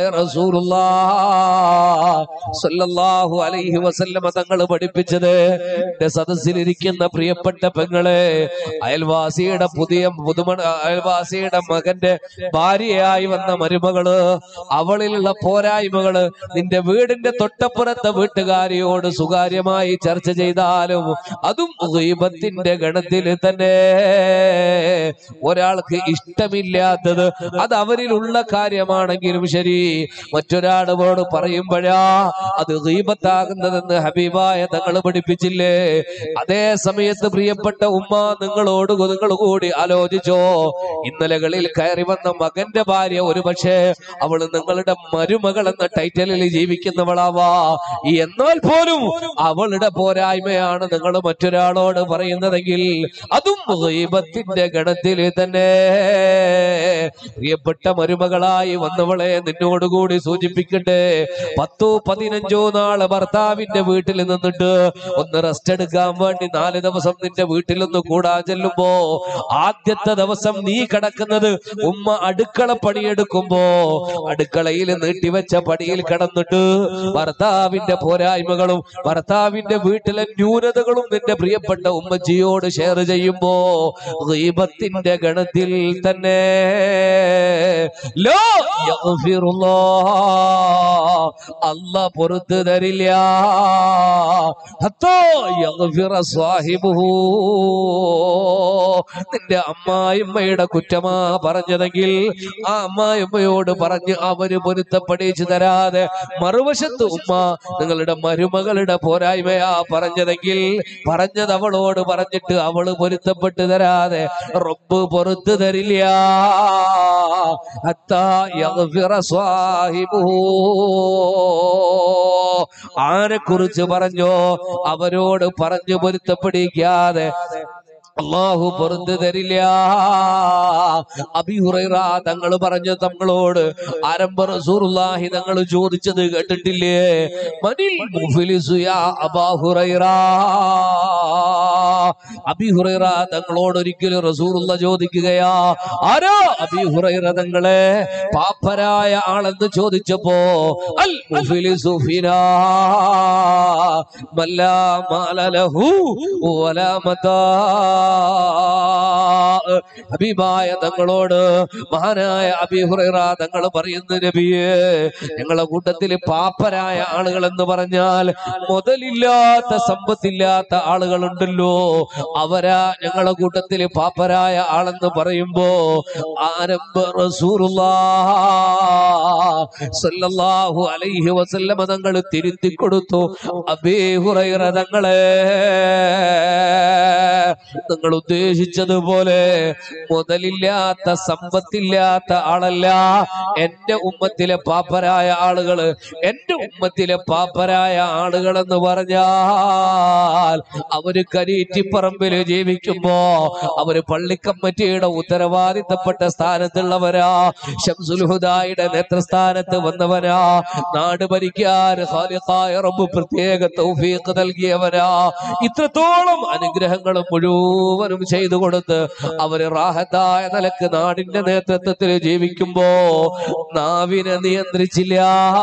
റസൂലുള്ളാഹു അലൈഹി വസല്ലമ തങ്ങൾ പഠിപ്പിച്ചത് എന്റെ സദസ്സിലിരിക്കുന്ന പ്രിയപ്പെട്ട പെങ്ങളെ അയൽവാസിയുടെ പുതിയ പുതുമണ അയൽവാസിയുടെ മകന്റെ ഭാര്യയായി വന്ന മരുമകള് അവളിലുള്ള പോരായ്മകള് നിന്റെ വീടിന്റെ തൊട്ടപ്പുറത്തെ വീട്ടുകാരിയോട് സുതാര്യമായി ചർച്ച ചെയ്താലും അതും ഗീബത്തിന്റെ ഗണത്തിൽ തന്നെ ഒരാൾക്ക് ഇഷ്ടമില്ലാത്തത് അത് അവരിലുള്ള കാര്യമാണെങ്കിലും ശരി മറ്റൊരാളോട് പറയുമ്പോഴാ അത് ഗീബത്താകുന്നതെന്ന് ഹബീബായ തങ്ങൾ പഠിപ്പിച്ചില്ലേ അതേ സമയത്ത് പ്രിയപ്പെട്ട ഉമ്മ നിങ്ങളോട് നിങ്ങൾ കൂടി ആലോചിച്ചോ ഇന്നലകളിൽ കയറി വന്ന മകന്റെ ഭാര്യ ഒരു പക്ഷേ അവള് നിങ്ങളുടെ മരുമകൾ എന്ന ടൈറ്റലിൽ ജീവിക്കുന്നവളാവാ എന്നാൽ പോലും അവളുടെ പോരായ്മയാണ് നിങ്ങൾ മറ്റൊരാളോട് പറയുന്നതെങ്കിൽ അതും ഗീബത്തിന്റെ ഗണത്തിൽ തന്നെ പ്രിയപ്പെട്ട മരുമകളായി വന്നവളെ നിന്നോടുകൂടി സൂചിപ്പിക്കട്ടെ പത്തോ പതിനഞ്ചോ നാള് ഭർത്താവിന്റെ വീട്ടിൽ നിന്നിട്ട് ഒന്ന് റെസ്റ്റ് എടുക്കാൻ വേണ്ടി നാല് ദിവസം നിന്റെ വീട്ടിൽ ഒന്ന് കൂടാൻ ചെല്ലുമ്പോ ആദ്യത്തെ ദിവസം നീ കിടക്കുന്നത് ഉമ്മ അടുക്കള പണിയെടുക്കുമ്പോ അടുക്കളയിൽ നീട്ടിവെച്ച പടിയിൽ കിടന്നിട്ട് ഭർത്താവിന്റെ പോരായ്മകളും ഭർത്താവിന്റെ വീട്ടിലെ ന്യൂനതകളും നിന്റെ പ്രിയപ്പെട്ട ഉമ്മച്ചിയോട് ഷെയർ ചെയ്യുമ്പോ ഗീബത്തിന്റെ ഗണത്തിൽ തന്നെ ലോ യഗ്ഫിറുല്ലാഹ്. അല്ല പൊറത്തു തരില്ല ഹത്തോ യഗ്ഫിറ സാഹിബുഹു. നിന്റെ അമ്മായിമ്മയുടെ കുറ്റമാ പറഞ്ഞതെങ്കിൽ ആ അമ്മായിമ്മയോട് പറഞ്ഞ് അവര് പൊരുത്തപ്പെടിച്ചു തരാതെ മറുവശത്ത് ഉമ്മ നിങ്ങളുടെ മരുമകളുടെ പോരായ്മയാ പറഞ്ഞതെങ്കിൽ പറഞ്ഞത് അവളോട് പറഞ്ഞിട്ട് അവള് പൊരുത്തപ്പെട്ട് തരാതെ റബ്ബ് പൊറത്തു തരില്ല ഹത്താ യഗ്ഫിറ സ്വാഹിബുഹു. ആരെ കുറിച്ച് പറഞ്ഞോ അവരോട് പറഞ്ഞു പൊരുത്തപ്പെടിക്കാതെ അള്ളാഹു പുറത്തു തരില്ല അബിഹുറൈറ തങ്ങൾ പറഞ്ഞു തങ്ങളോട് ആരംഭ റസൂറുല്ലാഹി തങ്ങൾ ചോദിച്ചത് കേട്ടിട്ടില്ലേ മനിൽ മുഫ്ലിസു യാ അബാ ഹുറൈറ അബിഹുറൈറ തങ്ങളോട് ഒരിക്കലും റസൂറുള്ള ചോദിക്കുകയാ ആരോ അബിഹുറൈറ തങ്ങളെ പാപ്പരായ ആളെന്ന് ചോദിച്ചപ്പോ അൽ മുഫ്ലിസു ഫിനാ മല്ലാ മാല ലഹു വലാ മതാ ഹബീബായ തങ്ങളോട് മഹാനായ അബിഹുറൈറ തങ്ങൾ പറയുന്ന നബിയെ ഞങ്ങളെ കൂട്ടത്തിൽ പാപ്പരായ ആളുകൾ എന്ന് പറഞ്ഞാൽ മുതലില്ലാത്ത സമ്പത്തില്ലാത്ത ആളുകളുണ്ടല്ലോ അവരാ ഞങ്ങളെ കൂട്ടത്തിൽ പാപ്പരായ ആളെന്ന് പറയുമ്പോ ആരംഭ റസൂലുള്ളാഹ് സല്ലല്ലാഹു അലൈഹി വസല്ലമ തങ്ങൾ തിരുത്തി കൊടുത്തു അബീ ഹുറൈറ തങ്ങളെ നിങ്ങൾ ഉദ്ദേശിച്ചതുപോലെ മുതലില്ലാത്ത സമ്പത്തില്ലാത്ത ആളല്ല എന്റെ ഉമ്മത്തിലെ പാപ്പരായ ആളുകള് എന്റെ ഉമ്മത്തിലെ പാപ്പരായ ആളുകൾ എന്ന് പറഞ്ഞാൽ അവര് കരീറ്റിപ്പറമ്പില് ജീവിക്കുമ്പോ അവര് പള്ളിക്കമ്മറ്റിയുടെ ഉത്തരവാദിത്തപ്പെട്ട സ്ഥാനത്തുള്ളവരാ ഷംസുൽഹുദായുടെ നേതൃസ്ഥാനത്ത് വന്നവരാ നാട് ഭരിക്കാൻ ഖാലിഖായ റബ്ബ് പ്രത്യേക തൗഫീഖ് നൽകിയവരാ ഇത്രത്തോളം അനുഗ്രഹങ്ങൾ മുഴുവനും ചെയ്തു കൊടുത്ത് അവര് റാഹത്തായ നിലക്ക് നാടിന്റെ നേതൃത്വത്തിൽ ജീവിക്കുമ്പോ നാവിനെ നിയന്ത്രിച്ചില്ല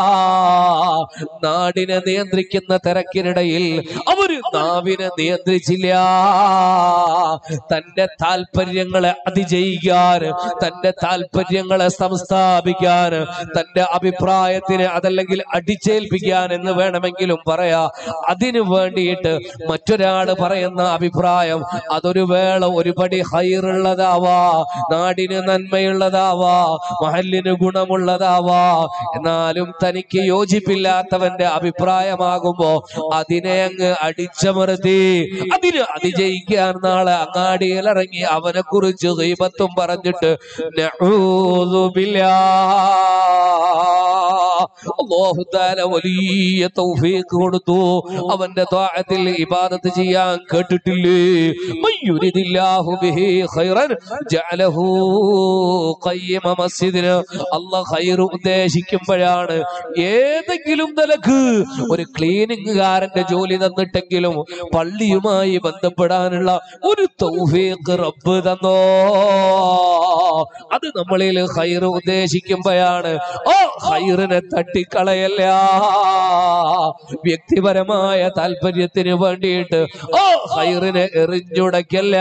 നാടിനെ നിയന്ത്രിക്കുന്ന തിരക്കിനിടയിൽ അവര് നാവിനെ നിയന്ത്രിച്ചില്ല തന്റെ താല്പര്യങ്ങളെ അതിജയിക്കാൻ തന്റെ താല്പര്യങ്ങളെ സംസ്ഥാപിക്കാൻ തന്റെ അഭിപ്രായത്തിനെ അതല്ലെങ്കിൽ അടിച്ചേൽപ്പിക്കാൻ എന്ന് വേണമെങ്കിലും പറയാ അതിനു വേണ്ടിയിട്ട് മറ്റൊരാള് പറയുന്ന അഭിപ്രായം അതൊരു വേള ഒരുപടി ഹൈറുള്ളതാവാ നാടിന് നന്മയുള്ളതാവാ മഹലിന് ഗുണമുള്ളതാവാ എന്നാലും തനിക്ക് യോജിപ്പില്ലാത്തവന്റെ അഭിപ്രായമാകുമ്പോ അതിനെ അങ്ങ് അടിച്ചമർത്തി അതിന് അതിജയിക്കാൻ നാളെ അങ്ങാടിയിൽ ഇറങ്ങി അവനെ കുറിച്ച് ദൈവത്വം പറഞ്ഞിട്ട് നഊദു ബില്ലാഹ്. അല്ലാഹു തആല വലിയ തൗഫീഖ് കൊടുത്തു അവന്റെ ത്വാഅത്തിൽ ഇബാദത്ത് ചെയ്യാൻ കേട്ടിട്ടില്ലേ മയ്യുരിദില്ലാഹു ബിഹി ഖൈറൻ ജഅലഹു ഖയ്യിമ മസ്ജിദിന് അല്ലാഹ് ഖൈർ ഉദ്ദേശിക്കുമ്പോഴാണ് ഏതെങ്കിലും നിലക്ക് ഒരു ക്ലീനിങ്ങുകാരന്റെ ജോലി തന്നിട്ടെങ്കിലും പള്ളിയുമായി ബന്ധപ്പെടാനുള്ള ഒരു തൗഫീഖ് റബ്ബ് തന്നോ അത് നമ്മളിൽ ഖൈർ ഉദ്ദേശിക്കുമ്പോഴാണ് ഓ ഖൈറിനെ തട്ടിക്കളയല്ല വ്യക്തിപരമായ താല്പര്യത്തിന് വേണ്ടിയിട്ട് ഓ ഖൈറിനെ എറിഞ്ഞുടയ്ക്കല്ല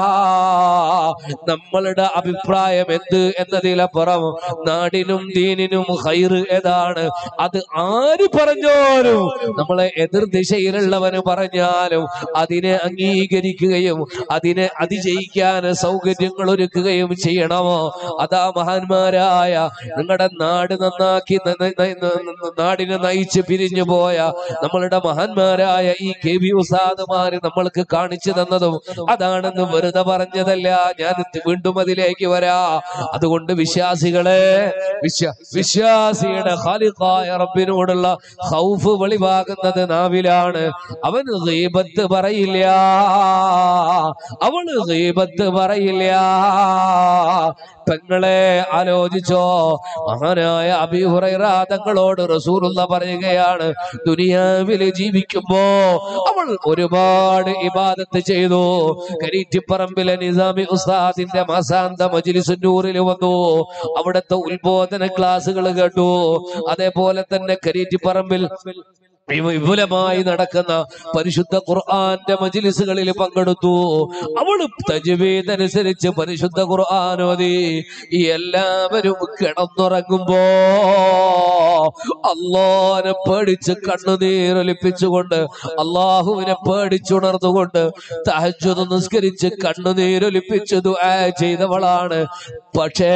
നമ്മളുടെ അഭിപ്രായം എന്ത് എന്നതിലപ്പുറം നാടിനും ദീനിനും ഖൈറ് ഏതാണ് അത് ആര് പറഞ്ഞാലും നമ്മളെ എതിർ ദിശയിലുള്ളവന് പറഞ്ഞാലും അതിനെ അംഗീകരിക്കുകയും അതിനെ അതിജയിക്കാൻ സൗകര്യങ്ങൾ ഒരുക്കുകയും ചെയ്യണമോ അതാ മഹാന്മാരായ നിങ്ങളുടെ നാട് നന്നാക്കി ന- ന- ന- ന- നാടിനെ നയിച്ച് പിരിഞ്ഞു പോയ നമ്മളുടെ മഹാന്മാരായ ഈ കെ വി ഉസാദുമാര് നമ്മൾക്ക് കാണിച്ചു തന്നതും അതാണെന്ന് വെറുതെ പറഞ്ഞതല്ല ഞാൻ ഇത് വീണ്ടും അതിലേക്ക് വരാ അതുകൊണ്ട് വിശ്വാസികളെ വിശ്വ വിശ്വാസിയുടെ ഖാലിഖായ റബ്ബിനോടുള്ള ഹൗഫ് വെളിവാകുന്നത് നാവിലാണ് അവൻ ഗീബത്ത് പറയില്ല അവള് ഗീബത്ത് പറയില്ല പെങ്ങളെ ആലോചിച്ചോ മഹാനായ അബിഹുറൈറ തങ്ങളോട് റസൂലുള്ള പറയുകയാണ് ദുനിയാവിൽ ജീവിക്കുമ്പോ അവൾ ഒരുപാട് ഇബാദത്ത് ചെയ്തു കരീറ്റിപ്പറമ്പിലെ നിസാമി ഉസ്താദിന്റെ മാസാന്ത മജിലിസുന്നൂറിൽ വന്നു അവിടുത്തെ ഉത്ബോധന ക്ലാസ്സുകൾ കേട്ടു അതേപോലെ തന്നെ കരീറ്റിപ്പറമ്പിൽ വിപു- വിപുലമായി നടക്കുന്ന പരിശുദ്ധ ഖുർആന്റെ മജിലിസുകളിൽ പങ്കെടുത്തു അവള് തജ്വീദ് അനുസരിച്ച് പരിശുദ്ധ ഖുർആൻ ഓതി ഈ എല്ലാവരും കിടന്നുറങ്ങുമ്പോ അള്ളാനെ പേടിച്ച് കണ്ണുനീരൊലിപ്പിച്ചുകൊണ്ട് അള്ളാഹുവിനെ പേടിച്ചുണർന്നുകൊണ്ട് തഹജ്ജുദ് നിസ്കരിച്ച് കണ്ണുനീരൊലിപ്പിച്ച് ദുആ ചെയ്തവളാണ് പക്ഷേ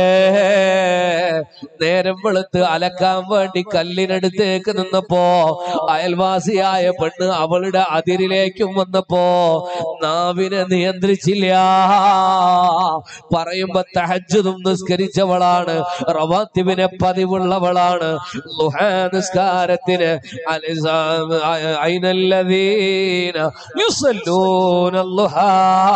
നേരം വെളുത്ത് അലക്കാൻ വേണ്ടി കല്ലിനടുത്തേക്ക് നിന്നപ്പോ അയൽവാസിയായ പെണ്ണ് അവളുടെ അതിരിലേക്കും വന്നപ്പോ നാവിനെ നിയന്ത്രിച്ചില്ല പറയുമ്പോ തഹജ്ജുദും നിസ്കരിച്ചവളാണ് റവാത്തിബിനെ പതിവുള്ളവളാണ് ളുഹാ നിസ്കാരത്തിന് അലിസാ- അയിനല്ലദീന യുസല്ലൂന ളുഹാ.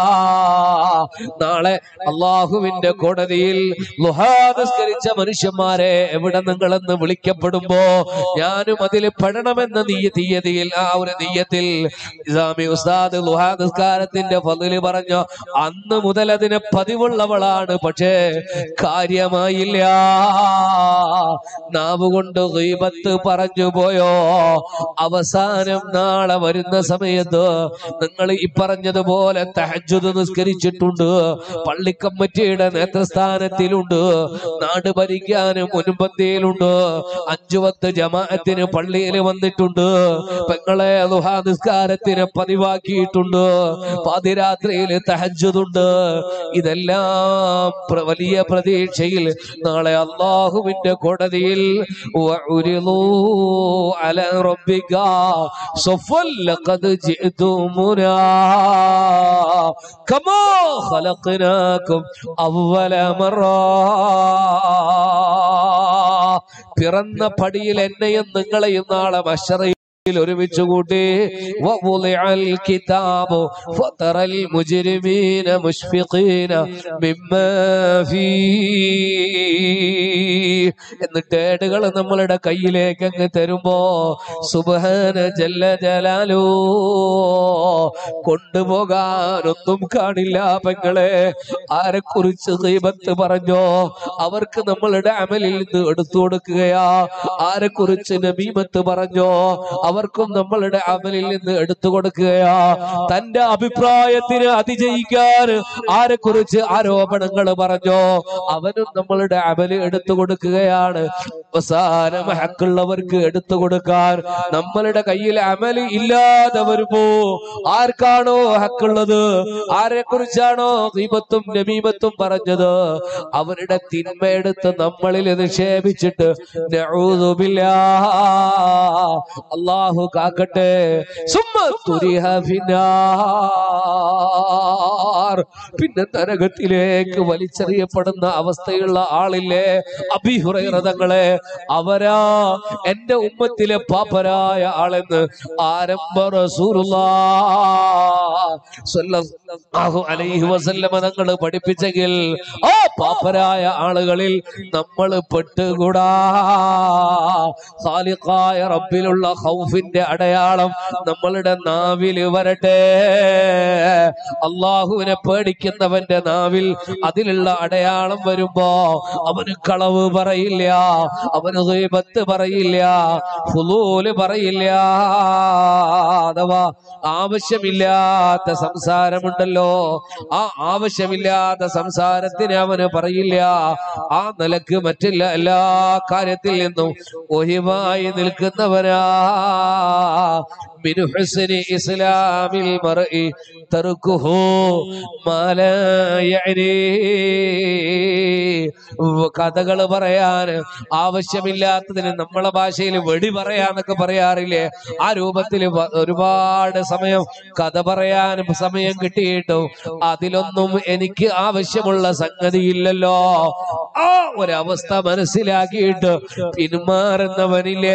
നാളെ അള്ളാഹുവിന്റെ കോടതിയിൽ ളുഹാ നിസ്കരിച്ച മനുഷ്യന്മാരെ എവിടെ നിങ്ങളെന്ന് വിളിക്കപ്പെടുമ്പോ ഞാനും അതിൽ പെടണമെന്ന നീയ തീയതിയിൽ ആ ഒരു നീയത്തിൽ ഇസ്ലാമി ഉസ്താദ് ളുഹാ നിസ്കാരത്തിന്റെ ഫതില് പറഞ്ഞു അന്ന് മുതൽ അതിന് പതിവുള്ളവളാണ് പക്ഷേ കാര്യമായില്ല നാവ് കൊണ്ട് ഗീബത്ത് പറഞ്ഞു പോയോ അവസാനം നാളെ വരുന്ന സമയത്ത് നിങ്ങൾ ഈ പറഞ്ഞതുപോലെ തഹജ്ജുദ് നിസ്കരിച്ചിട്ടുണ്ട് പള്ളിക്കമ്മറ്റിയുടെ നേതൃസ്ഥാനത്തിലുണ്ട് നാട് ഭരിക്കാനും മുൻപന്തിയിലുണ്ട് അഞ്ചു പത്ത് ജമാഅത്തിന് പള്ളിയിൽ വന്നിട്ടുണ്ട് പെങ്ങളെ ലുഹാ നിസ്കാരത്തിന് പതിവാക്കിയിട്ടുണ്ട് പാതിരാത്രിയിൽ തഹജ്ജുദുണ്ട് ഇതെല്ലാം പ്ര- വലിയ പ്രതീക്ഷയിൽ നാളെ അള്ളാഹുവിന്റെ കോടതിയിൽ وعرضوا على ربك صفا لقد جئتمونا كما خلقناكم أول مرة പിറന്ന പടിയിൽ എന്നെയും നിങ്ങളെയും നാളെ മഷറയിൽ ഒരുമിച്ച് കൂട്ടി ووضع الكتاب فترى المجرمين مشفقين مما فيه എന്നിട്ട് ഏടുകൾ നമ്മളുടെ കയ്യിലേക്ക് അങ്ങ് തരുമ്പോ സുബഹാന ജല്ല ജലാലോ കൊണ്ടുപോകാനൊന്നും കാണില്ല പെങ്ങളെ ആരെക്കുറിച്ച് ദൈവത്ത് പറഞ്ഞോ അവർക്ക് നമ്മളുടെ അമലിൽ നിന്ന് എടുത്തു കൊടുക്കുകയാ ആരെക്കുറിച്ച് നബീമത്ത് പറഞ്ഞോ അവർക്കും നമ്മളുടെ അമലിൽ നിന്ന് എടുത്തു കൊടുക്കുകയാ തന്റെ അഭിപ്രായത്തിന് അതിജയിക്കാൻ ആരെക്കുറിച്ച് ആരോപണങ്ങൾ പറഞ്ഞോ അവനും നമ്മളുടെ അമല് എടുത്തു കൊടുക്കുകയാണ് അവസാനം ഹക്കുള്ളവർക്ക് എടുത്തു കൊടുക്കാൻ നമ്മളുടെ കയ്യിൽ അമല് ഇല്ലാതെ വരുമ്പോ ആർക്കാണോ ഹക്കുള്ളത് ആരെ കുറിച്ചാണോ ദീപത്തും നമീമത്തും പറഞ്ഞത് അവരുടെ തിന്മയെടുത്ത് നമ്മളിൽ നിക്ഷേപിച്ചിട്ട് നഊദുബില്ലാ. അള്ളാഹു കാക്കട്ടെ സുമ്മ തുരിഹ ഫിന്നാർ. പിന്നെ നരകത്തിലേക്ക് വലിച്ചെറിയപ്പെടുന്ന അവസ്ഥയുള്ള ആളില്ലേ അഭിഹുറതങ്ങളെ അവരാ എന്റെ ഉമ്മത്തിലെ പാപ്പരായ ആളെന്ന് ആരംഭ റസൂലുള്ളാഹു അലൈഹി വസല്ലമ തങ്ങൾ പഠിപ്പിച്ചെങ്കിൽ ആ പാപ്പരായ ആളുകളിൽ നമ്മൾ പെട്ടുകൂടാ ഖാലിഖായ റബ്ബിലുള്ള ഖൗഫിന്റെ അടയാളം നമ്മളുടെ നാവിൽ വരട്ടെ അള്ളാഹുവിനെ പേടിക്കുന്നവന്റെ നാവിൽ അതിലുള്ള അടയാളം വരുമ്പോ അവന് കളവ് പറയില്ല അവന് ഗീബത്ത് പറയില്ല ഫുലൂല് പറയില്ല അഥവാ ആവശ്യമില്ലാത്ത സംസാരമുണ്ടല്ലോ ആ ആവശ്യമില്ലാത്ത സംസാരത്തിന് അവന് പറയില്ല ആ നിലക്ക് മറ്റില്ല എല്ലാ കാര്യത്തിൽ നിന്നും ഒഴിവായി നിൽക്കുന്നവനാ من حسن إسلام المرء تركه ما لا يعني കഥകൾ പറയാൻ ആവശ്യമില്ലാത്തതിന് നമ്മളെ ഭാഷയിൽ വെടി പറയാന്നൊക്കെ പറയാറില്ലേ ആ രൂപത്തിൽ വ- ഒരുപാട് സമയം കഥ പറയാനും സമയം കിട്ടിയിട്ടും അതിലൊന്നും എനിക്ക് ആവശ്യമുള്ള സംഗതിയില്ലല്ലോ ആ ഒരവസ്ഥ മനസ്സിലാക്കിയിട്ട് പിന്മാറുന്നവനില്ലേ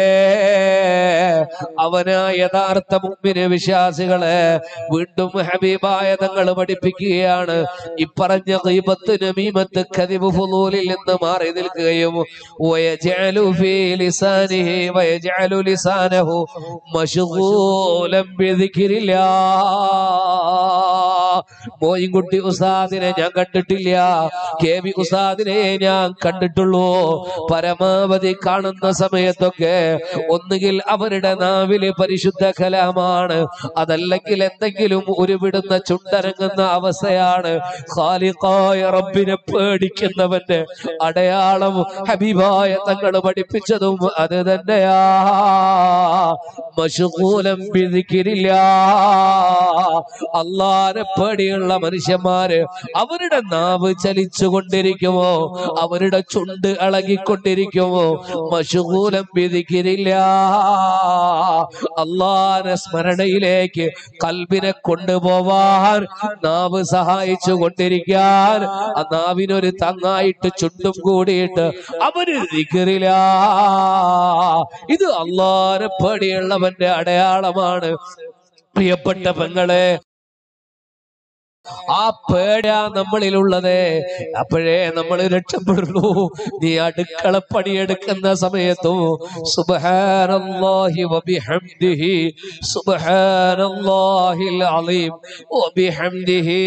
അവനാ യഥാർത്ഥ മുമ്പിന് വിശ്വാസികളെ വീണ്ടും ഹബീബായ തങ്ങൾ പഠിപ്പിക്കുകയാണ് ഇപ്പറഞ്ഞ ഗീബത്ത് നമീമത്ത് കദിബ് ഫുളൂലിൽ നിന്ന് മാറി നിൽക്കുകയും വയജഅലു ഫീ ലിസാനിഹി വയജഅലു ലിസാനഹു മശ്ഗൂലൻ ബിദിക്രില്ലാ മോയിൻകുട്ടി ഉസ്താദിനെ ഞാൻ കണ്ടിട്ടില്ല കെ വി ഉസ്താദിനെ ഞാൻ കണ്ടിട്ടുള്ളൂ പരമാവധി കാണുന്ന സമയത്തൊക്കെ ഒന്നുകിൽ അവരുടെ നാവില് പരിശുദ്ധ കലാമാണ് അതല്ലെങ്കിൽ എന്തെങ്കിലും ഉരുവിടുന്ന ചുണ്ടരങ്ങുന്ന അവസ്ഥയാണ് ഖാലിഖായ റബ്ബിനെ പേടിക്കുന്നവന്റെ അടയാളം ഹബീബായ തങ്ങൾ പഠിപ്പിച്ചതും അത് തന്നെയാ മഷുകൂലം വിധിക്കില്ല അള്ളാനെ പേടിയുള്ള മനുഷ്യന്മാര് അവരുടെ നാവ് ചലിച്ചുകൊണ്ടിരിക്കുമോ അവരുടെ ചുണ്ട് ഇളകിക്കൊണ്ടിരിക്കുമോ മഷുകൂലം വിധിക്കില്ല അള്ളാനെ സ്മരണയിലേക്ക് കൽബിനെ കൊണ്ടുപോവാൻ നാവ് സഹായിച്ചു കൊണ്ടിരിക്കാൻ ആ നാവിനൊരു തങ്ങായിട്ട് ചുണ്ടും കൂടിയിട്ട് അവര് ദിക്കറില്ല ഇത് അള്ളാനെ പേടിയുള്ളവന്റെ അടയാളമാണ് പ്രിയപ്പെട്ട പെങ്ങളെ ആ പേടാ നമ്മളിലുള്ളത് അപ്പോഴേ നമ്മൾ രക്ഷപ്പെടുള്ളൂ നീ അടുക്കള പണിയെടുക്കുന്ന സമയത്തും സുബ്ഹാനല്ലാഹി വബിഹംദിഹി സുബ്ഹാനല്ലാഹിൽ അലീം വബിഹംദിഹി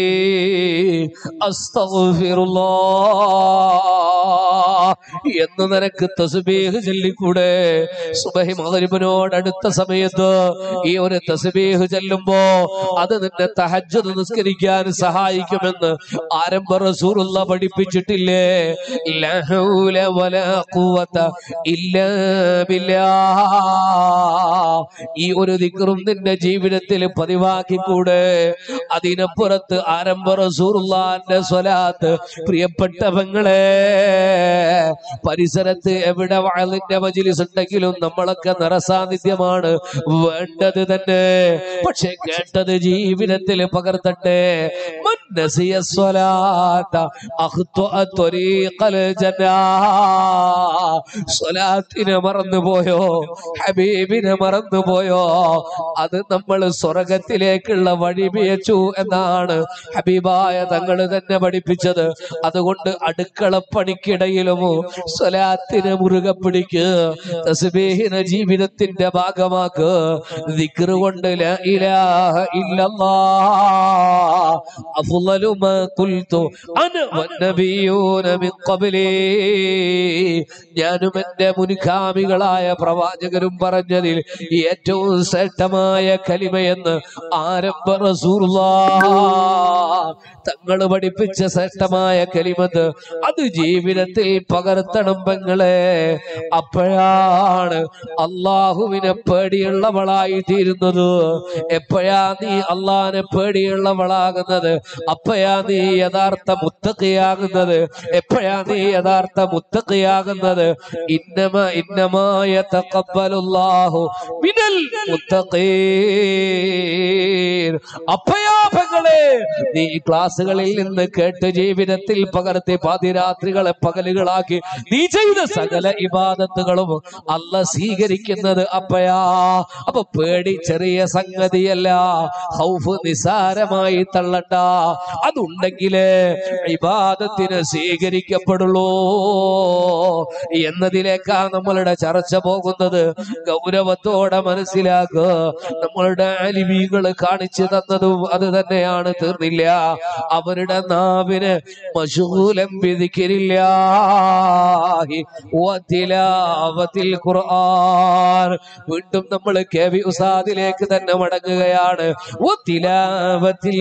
അസ്തഗ്ഫിറുല്ലാഹ് എന്ന് നിനക്ക് തസ്ബീഹ് ചൊല്ലിക്കൂടെ സുബഹി മഗ്രിബിനോട് അടുത്ത സമയത്ത് ഈ ഒരു തസ്ബീഹ് ചെല്ലുമ്പോ അത് നിന്നെ തഹജ്ജുദ് നിസ്കരിക്കാൻ സഹായിക്കുമെന്ന് ആരംഭ റസൂലുള്ള പഠിപ്പിച്ചിട്ടില്ലേ ലാ ഹൗല വലാ ഖുവത ഇല്ലാ ബില്ലാഹ് ഈ ഒരു ദിക്റും നിന്റെ ജീവിതത്തിൽ പതിവാക്കിക്കൂടെ അതിനപ്പുറത്ത് ആരംഭ റസൂറുള്ളാന്റെ സ്വലാത്ത് പ്രിയപ്പെട്ടവങ്ങളെ പരിസരത്ത് എവിടെ വയലിന്റെ മജിലിസ് ഉണ്ടെങ്കിലും നമ്മളൊക്കെ നിറസാന്നിധ്യമാണ് വേണ്ടത് തന്നെ പക്ഷെ കേട്ടത് ജീവിതത്തിൽ പകർത്തട്ടെ من نسي الصلاة أخطأ طريق الجنة സ്വലാത്തിനെ മറന്നുപോയോ ഹബീബിനെ മറന്നുപോയോ അത് നമ്മൾ സ്വർഗത്തിലേക്കുള്ള വഴി പിയച്ചു എന്നാണ് ഹബീബായ തങ്ങൾ തന്നെ പഠിപ്പിച്ചത് അതുകൊണ്ട് അടുക്കള പണിക്കിടയിലും സ്വലാത്തിനെ മുറുകെ പിടിക്ക് തസ്ബീഹിനെ ജീവിതത്തിന്റെ ഭാഗമാക്ക് ദിക്റ് കൊണ്ട് ലാ ഇലാഹ ഇല്ലല്ലാഹ് അഫ്ളലു മാ ഖുൽതു അന വന്നബിയൂന മിൻ ഖബ്ലി ഞാനും എന്റെ മുൻഗാമികളായ പ്രവാചകരും പറഞ്ഞതിൽ ഏറ്റവും ശ്രേഷ്ഠമായ കലിമയെന്ന് ആരംഭ റസൂലുള്ളാഹ് തങ്ങൾ പഠിപ്പിച്ച ശ്രേഷ്ഠമായ കലിമത്ത് അത് ജീവിതത്തിൽ പകർത്തണം പെങ്ങളെ അപ്പോഴാണ് അള്ളാഹുവിനെ പേടിയുള്ളവളായി തീരുന്നത് എപ്പോഴാ നീ അള്ളാഹിനെ പേടിയുള്ളവളാകുന്നത് അപ്പോഴാ നീ യഥാർത്ഥ മുത്തക്കയാകുന്നത് എപ്പോഴാ നീ യഥാർത്ഥ മുത്തക്കയാകുന്നത് ഇന്നമ ഇന്നമായ തക്കബലുല്ലാഹു മിനൽ മുത്തഖീൻ അപ്പയാ പെങ്ങളെ നീ ഈ ക്ലാസ്സുകളിൽ നിന്ന് കേട്ട് ജീവിതത്തിൽ പകർത്തി പാതിരാത്രികളെ പകലുകളാക്കി നീ ചെയ്ത സകല ഇബാദത്തുകളും അല്ല സ്വീകരിക്കുന്നത് അപ്പയാ അപ്പൊ പേടി ചെറിയ സംഗതിയല്ല ഹൗഫ് നിസാരമായി തള്ളണ്ട അതുണ്ടെങ്കിലേ ഇബാദത്തിന് സ്വീകരിക്കപ്പെടുള്ളൂ എന്നതിലേക്കാ നമ്മളുടെ ചർച്ച പോകുന്നത് ഗൗരവത്തോടെ മനസ്സിലാക്കുക നമ്മളുടെ അലിമികൾ കാണിച്ചു തന്നതും അത് തന്നെയാണ് തീർന്നില്ല അവരുടെ നാവിന് മശൂലം വിധിക്കില്ല ഖുർആൻ വീണ്ടും നമ്മൾ കെ വി ഉസാദിലേക്ക് തന്നെ മടങ്ങുകയാണ് വത്തിലാവത്തിൽ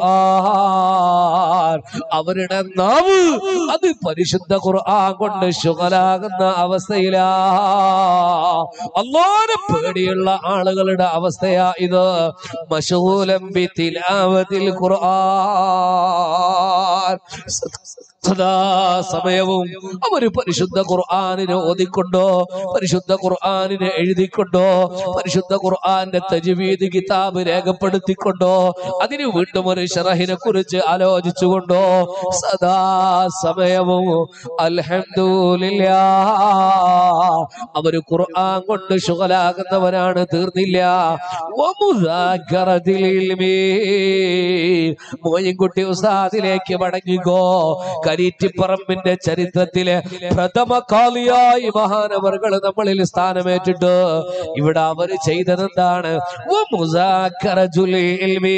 ഖുർആൻ അവരുടെ നാവ് അത് പരിശുദ്ധ ഖുർആൻ കൊണ്ട് ശുഗലാകുന്ന അവസ്ഥയിലാ അള്ളാനെ പേടിയുള്ള ആളുകളുടെ അവസ്ഥയാ ഇത് മശൂലം ബി തിലാവത്തിൽ ഖുർആൻ സദാ സമയവും അവര് പരിശുദ്ധ ഖുർആാനിനെ ഓതിക്കൊണ്ടോ പരിശുദ്ധ ഖുർആാനിനെ എഴുതിക്കൊണ്ടോ പരിശുദ്ധ ഖുർആാന്റെ തജ്വീദ് കിതാബ് രേഖപ്പെടുത്തിക്കൊണ്ടോ അതിന് വീണ്ടും ഒരു ഷറഹിനെ കുറിച്ച് ആലോചിച്ചുകൊണ്ടോ സദാ സമയവും അൽഹംദുലില്ലാ അവര് ഖുർആൻ കൊണ്ട് ശുഗലാകുന്നവരാണ് തീർന്നില്ല വമുദാക്കറത്തിൽ ഇൽമി. മോയിൻകുട്ടി ഉസ്താദിലേക്ക് മടങ്ങിക്കോ കരീറ്റിപ്പറമ്പിന്റെ ചരിത്രത്തിലെ പ്രഥമ കാളിയായി മഹാനവറുകൾ നമ്മളിൽ സ്ഥാനമേറ്റിട്ട് ഇവിടെ അവര് ചെയ്തതെന്താണ് വമുസാക്കറജുൽ ഇൽമി.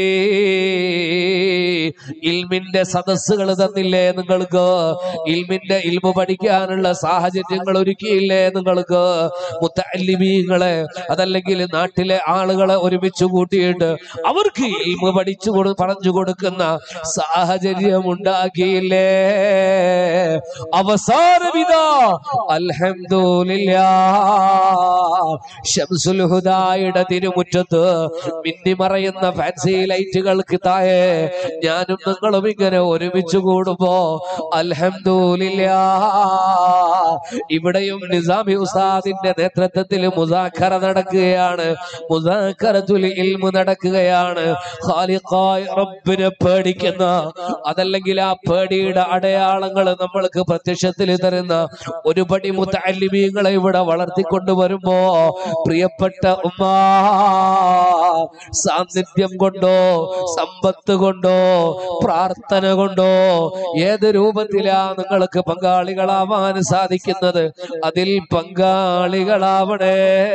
ഇൽമിന്റെ സദസ്സുകൾ തന്നില്ലേ നിങ്ങൾക്ക് ഇൽമിന്റെ ഇൽമു പഠിക്കാനുള്ള സാഹചര്യങ്ങൾ ഒരുക്കിയില്ലേ നിങ്ങൾക്ക് മുത്തല്ലിമീങ്ങളെ അതല്ലെങ്കിൽ നാട്ടിലെ ആളുകളെ ഒരുമിച്ച് കൂട്ടിയിട്ട് അവർക്ക് ഇൽമു പഠിച്ചു കൊടു പറഞ്ഞു കൊടുക്കുന്ന സാഹചര്യം ഉണ്ടാക്കിയില്ലേ അവസാനവിധ അൽഹംദുലില്ലാ ഷംസുൽ ഹുദായുടെ തിരുമുറ്റത്ത് മിന്നിമറയുന്ന ഫാൻസി ലൈറ്റുകൾക്ക് താഴെ ഞാനും നിങ്ങളും ഇങ്ങനെ ഒരുമിച്ച് കൂടുമ്പോ അൽഹംദുലില്ലാ ഇവിടെയും നിസാമി ഉസ്താദിന്റെ നേതൃത്വത്തിൽ മുസാഖറ നടക്കുകയാണ് മുസാഖറത്തുൽ ഇൽമു നടക്കുകയാണ് ഖാലിഖായ റബ്ബിനെ പേടിക്കുന്ന അതല്ലെങ്കിൽ ആ പേടിയുടെ അടയാളങ്ങൾ നമ്മൾക്ക് പ്രത്യക്ഷത്തിൽ തരുന്ന ഒരു പടി മുത്തല്ലിമീങ്ങളെ ഇവിടെ വളർത്തിക്കൊണ്ടുവരുമ്പോ പ്രിയപ്പെട്ട ഉമ്മ സാന്നിധ്യം കൊണ്ടോ സമ്പത്ത് കൊണ്ടോ പ്രാർത്ഥന കൊണ്ടോ ഏത് രൂപത്തിലാ നിങ്ങൾക്ക് പങ്കാളികളാവാൻ സാധിക്കുന്നത് അതിൽ പങ്കാളികളാവണേ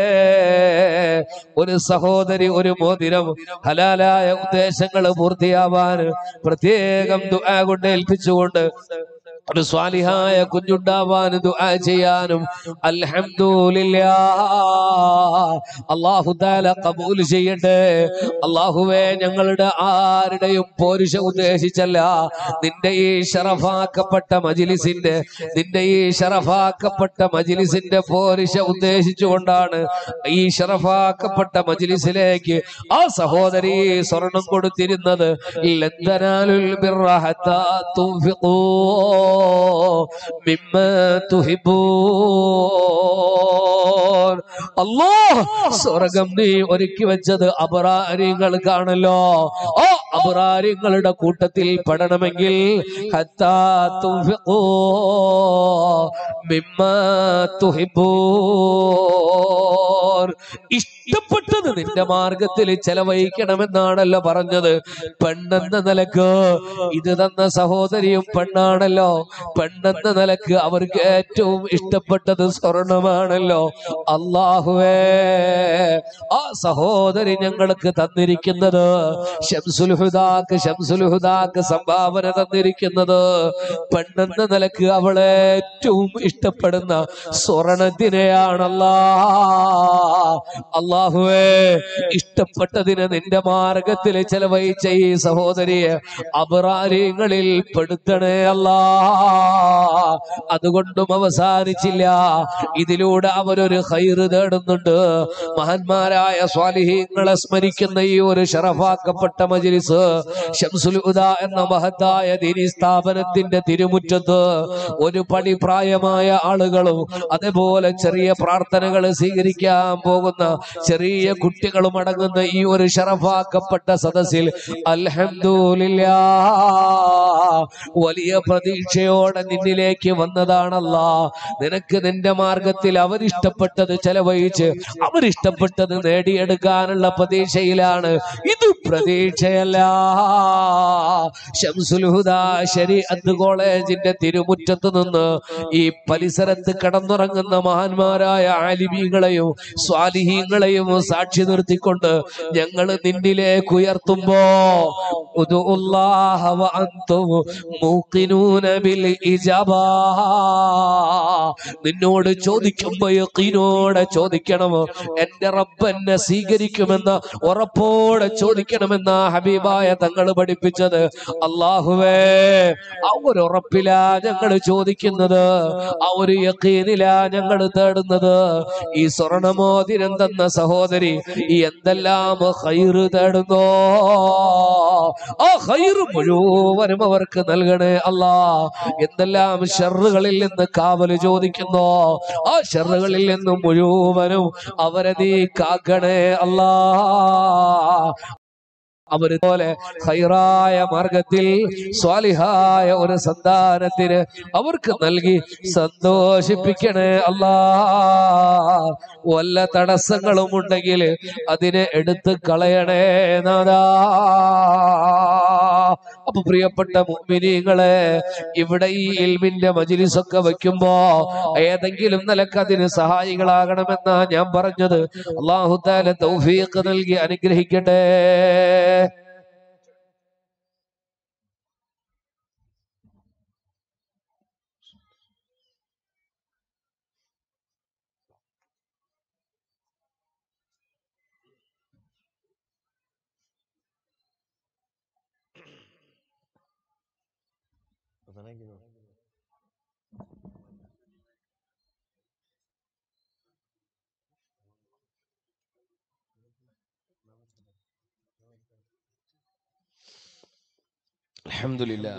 ഒരു സഹോദരി ഒരു മോതിരം ഹലാലായ ഉദ്ദേശങ്ങൾ പൂർത്തിയാവാൻ പ്രത്യേകം ദുആ കൊണ്ട് ഏൽപ്പിച്ചുകൊണ്ട് ഒരു സ്വാലിഹായ കുഞ്ഞുണ്ടാവാൻ ദുആ ചെയ്യാനും അൽഹംദുലില്ലാ അല്ലാഹു തആല കബൂൽ ചെയ്യട്ടെ അല്ലാഹുവേ ഞങ്ങളുടെ ആരുടെയും പോരുഷ ഉദ്ദേശിച്ചല്ല നിന്റെ ഈ ഷറഫാക്കപ്പെട്ട മജിലിസിന്റെ നിന്റെ ഈ ഷറഫാക്കപ്പെട്ട മജിലിസിന്റെ പോരുഷ ഉദ്ദേശിച്ചുകൊണ്ടാണ് ഈ ഷറഫാക്കപ്പെട്ട മജിലിസിലേക്ക് ആ സഹോദരി സ്വർണം കൊടുത്തിരുന്നത് ലന്തനാലുൽ ബിർറ ഹത്താ തുൻഫിഖൂ മിമ്മ തുഹിബൂൻ അല്ലാഹ് സ്വർഗം നീ ഒരുക്കി വെച്ചത് അപരാര്യങ്ങൾക്കാണല്ലോ ആ അപരാര്യങ്ങളുടെ കൂട്ടത്തിൽ പെടണമെങ്കിൽ ഹത്താ തുൻഫിഖൂ മിമ്മ തുഹിബൂൻ ഇഷ്ടപ്പെട്ടത് നിന്റെ മാർഗത്തിൽ ചെലവഴിക്കണമെന്നാണല്ലോ പറഞ്ഞത് പെണ്ണെന്ന നിലക്ക് ഇത് തന്ന സഹോദരിയും പെണ്ണാണല്ലോ പെണ്ണെന്ന നിലക്ക് അവർക്ക് ഏറ്റവും ഇഷ്ടപ്പെട്ടത് സ്വർണമാണല്ലോ അള്ളാഹുവേ ആ സഹോദരി ഞങ്ങൾക്ക് തന്നിരിക്കുന്നത് ഷംസുൽഹുദാക്ക് ഷംസുൽഹുദാക്ക് സംഭാവന തന്നിരിക്കുന്നത് പെണ്ണെന്ന നിലക്ക് അവളെ ഏറ്റവും ഇഷ്ടപ്പെടുന്ന സ്വർണത്തിനെയാണല്ലാ അള്ളാഹുവേ ഇഷ്ടപ്പെട്ടതിന് നിന്റെ മാർഗത്തിൽ ചെലവഴിച്ച ഈ സഹോദരിയെ അപരാര്യങ്ങളിൽ പെടുത്തണേ അല്ലാ അതുകൊണ്ടും അവസാനിച്ചില്ല ഇതിലൂടെ അവരൊരു ഹൈറ് തേടുന്നുണ്ട് മഹാന്മാരായ സ്വാലിഹീങ്ങളെ സ്മരിക്കുന്ന ഈ ഒരു ഷറഫാക്കപ്പെട്ട മജിലിസ് ഷംസുൽ ഉദ എന്ന മഹത്തായ ദീനി സ്ഥാപനത്തിന്റെ തിരുമുറ്റത്ത് ഒരു പടി പ്രായമായ ആളുകളും അതേപോലെ ചെറിയ പ്രാർത്ഥനകൾ സ്വീകരിക്കാൻ പോകുന്ന ചെറിയ കുട്ടികളും അടങ്ങുന്ന ഈ ഒരു ഷറഫാക്കപ്പെട്ട സദസ്സിൽ അൽഹംദുലില്ലാ വലിയ പ്രതീക്ഷയോടെ നിന്നിലേക്ക് വന്നതാണല്ല നിനക്ക് നിന്റെ മാർഗത്തിൽ അവരിഷ്ടപ്പെട്ടത് ചെലവഴിച്ച് അവരിഷ്ടപ്പെട്ടത് നേടിയെടുക്കാനുള്ള പ്രതീക്ഷയിലാണ് ഇത് പ്രതീക്ഷയല്ല ഷംസുൽ ഹുദാ ശരീഅത്ത് കോളേജിന്റെ തിരുമുറ്റത്ത് നിന്ന് ഈ പരിസരത്ത് കടന്നുറങ്ങുന്ന മഹാന്മാരായ ആലിമീങ്ങളെയും സ്വാലിഹീങ്ങളെയും സാക്ഷി നിർത്തിക്കൊണ്ട് ഞങ്ങൾ നിന്നിലേക്ക് ഉയർത്തുമ്പോ ഉദുല്ലാഹ വ അൻതും മൂഖിനൂന ബിൽ ഇജാബാ നിന്നോട് ചോദിക്കുമ്പോ യഖീനോടെ ചോദിക്കണം എന്റെ റബ്ബ് എന്നെ സ്വീകരിക്കുമെന്ന് ഉറപ്പോടെ ചോദിക്കണമെന്ന ഹബീബായ തങ്ങൾ പഠിപ്പിച്ചത് അള്ളാഹുവേ ആ ഒരു ഉറപ്പിലാ ഞങ്ങൾ ചോദിക്കുന്നത് ആ ഒരു യക്കീനിലാ ഞങ്ങൾ തേടുന്നത് ഈ സ്വർണമോതിരം തന്ന സഹോദരി ഈ എന്തെല്ലാം ഹൈറ് തേടുന്നോ ആ ഹൈറ് മുഴുവനും അവർക്ക് നൽകണേ അല്ലാ എന്തെല്ലാം ഷെറുകളിൽ നിന്ന് കാവല് ചോദിക്കുന്നോ ആ ഷെറുകളിൽ നിന്ന് മുഴുവനും അവരെ നീ കാക്കണേ അല്ലാ അവര് പോലെ ഹൈറായ മാർഗത്തിൽ സ്വാലിഹായ ഒരു സന്താനത്തിന് അവർക്ക് നൽകി സന്തോഷിപ്പിക്കണേ അല്ലാ വല്ല തടസ്സങ്ങളും ഉണ്ടെങ്കിൽ അതിനെ എടുത്ത് കളയണേ നാദാ അപ്പൊ പ്രിയപ്പെട്ട മുഅ്മിനീങ്ങളെ ഇവിടെ ഈ ഇൽമിന്റെ മജിലിസൊക്കെ വെക്കുമ്പോ ഏതെങ്കിലും നിലക്ക് അതിന് സഹായികളാകണമെന്നാ ഞാൻ പറഞ്ഞത് അള്ളാഹു താല തൗഫീഖ് നൽകി അനുഗ്രഹിക്കട്ടെ അൽഹംദുലില്ലാ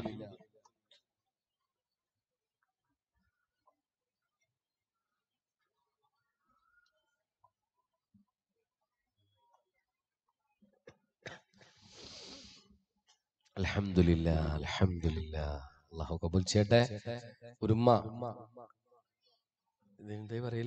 അൽഹംദുലില്ലാ അൽഹംദുലില്ലാ അള്ളാഹു കബൂൽ ചെയ്യട്ടെ ഒരു ഉമ്മ ഇതെന്തേ പറയൽ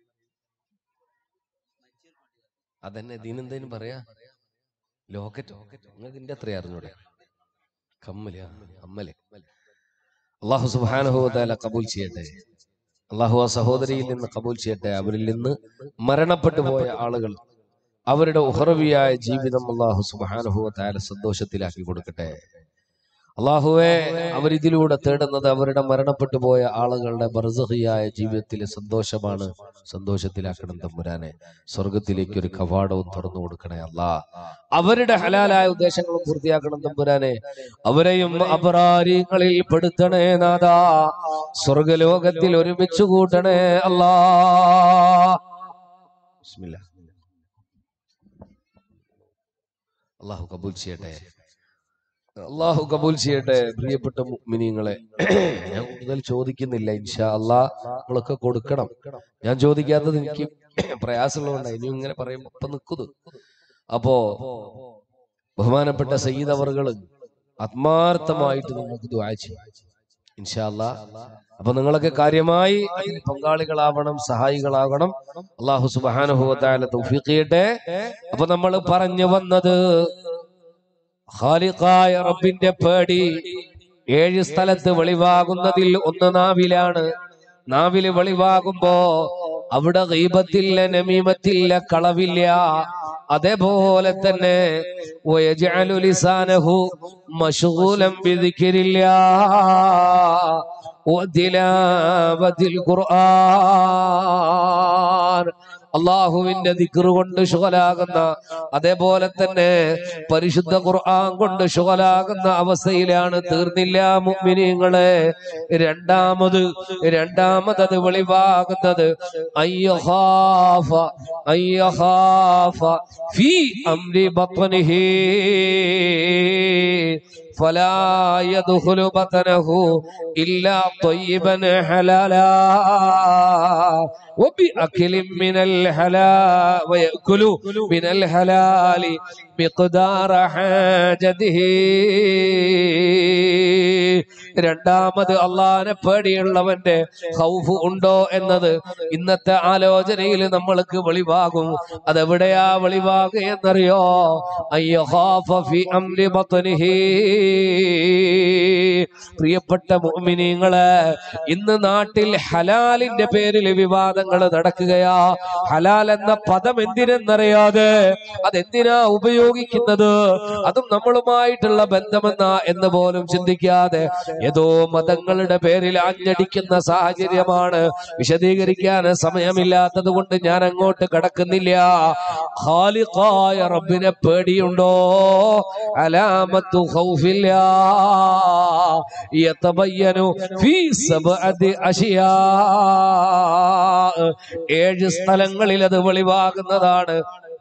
അതന്നെ ഇതിനെന്തേലും പറയാ ലോക്കറ്റ് നിങ്ങൾക്ക് ഇതിന്റെ അത്ര അറിഞ്ഞൂടെ കമ്മല് ആ, കമ്മല് അള്ളാഹു സുബാനുഭവത്താല കബൂൽ ചെയ്യട്ടെ അള്ളാഹു ആ സഹോദരിയിൽ നിന്ന് കബൂൽ ചെയ്യട്ടെ അവരിൽ നിന്ന് മരണപ്പെട്ടു പോയ ആളുകൾ അവരുടെ ഉഹറവിയായ ജീവിതം അള്ളാഹു സുബാനുഭവത്താല സന്തോഷത്തിലാക്കി കൊടുക്കട്ടെ അള്ളാഹുവെ അവരിതിലൂടെ തേടുന്നത് അവരുടെ മരണപ്പെട്ടു പോയ ആളുകളുടെ ബർസഹിയായ ജീവിതത്തിലെ സന്തോഷമാണ് സന്തോഷത്തിലാക്കണം തമ്പുരാനെ സ്വർഗത്തിലേക്ക് ഒരു കവാടവും തുറന്നു കൊടുക്കണേ അല്ലാ അവരുടെ ഹലാലായ ഉദ്ദേശങ്ങളും പൂർത്തിയാക്കണം തമ്പുരാനെ അവരെയും അപരാരിങ്ങളിൽ പെടുത്തണേ നാദാ സ്വർഗലോകത്തിൽ ഒരുമിച്ച് കൂട്ടണേ അല്ലാ ബിസ്മില്ലാ. അള്ളാഹു കബൂൽ ചെയ്യട്ടെ അള്ളാഹു കബൂൽ ചെയ്യട്ടെ പ്രിയപ്പെട്ട മുഅ്മിനീങ്ങളെ ഞാൻ കൂടുതൽ ചോദിക്കുന്നില്ല ഇൻഷാ അല്ലാ നിങ്ങളൊക്കെ കൊടുക്കണം ഞാൻ ചോദിക്കാത്തത് എനിക്ക് പ്രയാസമുള്ളതുകൊണ്ടാണ് ഇനി ഇങ്ങനെ പറയുമ്പോ ഇപ്പൊ നിക്കുന്നു അപ്പോ ബഹുമാനപ്പെട്ട സയ്യിദ് അവറുകൾ ആത്മാർത്ഥമായിട്ട് നിങ്ങൾക്ക് ദുആ ചെയ്യും ഇൻഷാ അല്ലാ അപ്പൊ നിങ്ങളൊക്കെ കാര്യമായി അതിൽ പങ്കാളികളാവണം സഹായികളാകണം അള്ളാഹു സുബ്ഹാനഹു വ തആല തൗഫീഖ് ചെയ്യട്ടെ അപ്പൊ നമ്മൾ പറഞ്ഞു വന്നത് ഖാലിഖായ റബ്ബിന്റെ പേടി ഏഴ് സ്ഥലത്ത് വെളിവാകുന്നതിൽ ഒന്ന് നാവിലാണ് നാവില് വെളിവാകുമ്പോ അവിടെ ഗീബത്തില്ല നമീമത്തില്ല കളവില്ല അതേപോലെ തന്നെ വയജഅലു ലിസാനഹു മശ്ഗൂലൻ ബിദിക്രില്ലാ വതിലാവതിൽ ഖുർആൻ അള്ളാഹുവിന്റെ ദിക്റ് കൊണ്ട് ശുഗലാകുന്ന അതേപോലെ തന്നെ പരിശുദ്ധ ഖുർആൻ കൊണ്ട് ശുഗലാകുന്ന അവസ്ഥയിലാണ് തീർന്നില്ല മുഅ്മിനീങ്ങളെ രണ്ടാമത് രണ്ടാമത് അത് വെളിവാകുന്നത് അയ്യഹാഫ അയ്യഹാഫ ഫീ അംരി ബത്നിഹി فلا يدخل بطنه إلا طيبا حلالا وبأكل من الحلال ويأكل من الحلال مقدار حاجته രണ്ടാമത് അള്ളാനെ പേടിയുള്ളവന്റെ ഹൗഫ് ഉണ്ടോ എന്നത് ഇന്നത്തെ ആലോചനയിൽ നമ്മൾക്ക് വെളിവാകും അതെവിടെയാ വെളിവാകുക എന്നറിയോ അയ്യോ ഖാഫ ഫി അംരി ബത്നിഹി പ്രിയപ്പെട്ട മുഅ്മിനീങ്ങളെ ഇന്ന് നാട്ടിൽ ഹലാലിന്റെ പേരിൽ വിവാദങ്ങൾ നടക്കുകയാ ഹലാൽ എന്ന പദം എന്തിനെന്നറിയാതെ അതെന്തിനാ ഉപയോഗിക്കുന്നത് അതും നമ്മളുമായിട്ടുള്ള ബന്ധമെന്ന എന്ന് പോലും ചിന്തിക്കാതെ ഏതോ മതങ്ങളുടെ പേരിൽ ആഞ്ഞടിക്കുന്ന സാഹചര്യമാണ് വിശദീകരിക്കാൻ സമയമില്ലാത്തത് കൊണ്ട് ഞാൻ അങ്ങോട്ട് കടക്കുന്നില്ല ഖാലിഖായ റബ്ബിനെ പേടിയുണ്ടോ അലാമത്തു ഖൗഫില്ല യതബയ്യനു ഫീ സബ്അതി അശിയാ ഏഴ് സ്ഥലങ്ങളിൽ അത് വെളിവാകുന്നതാണ്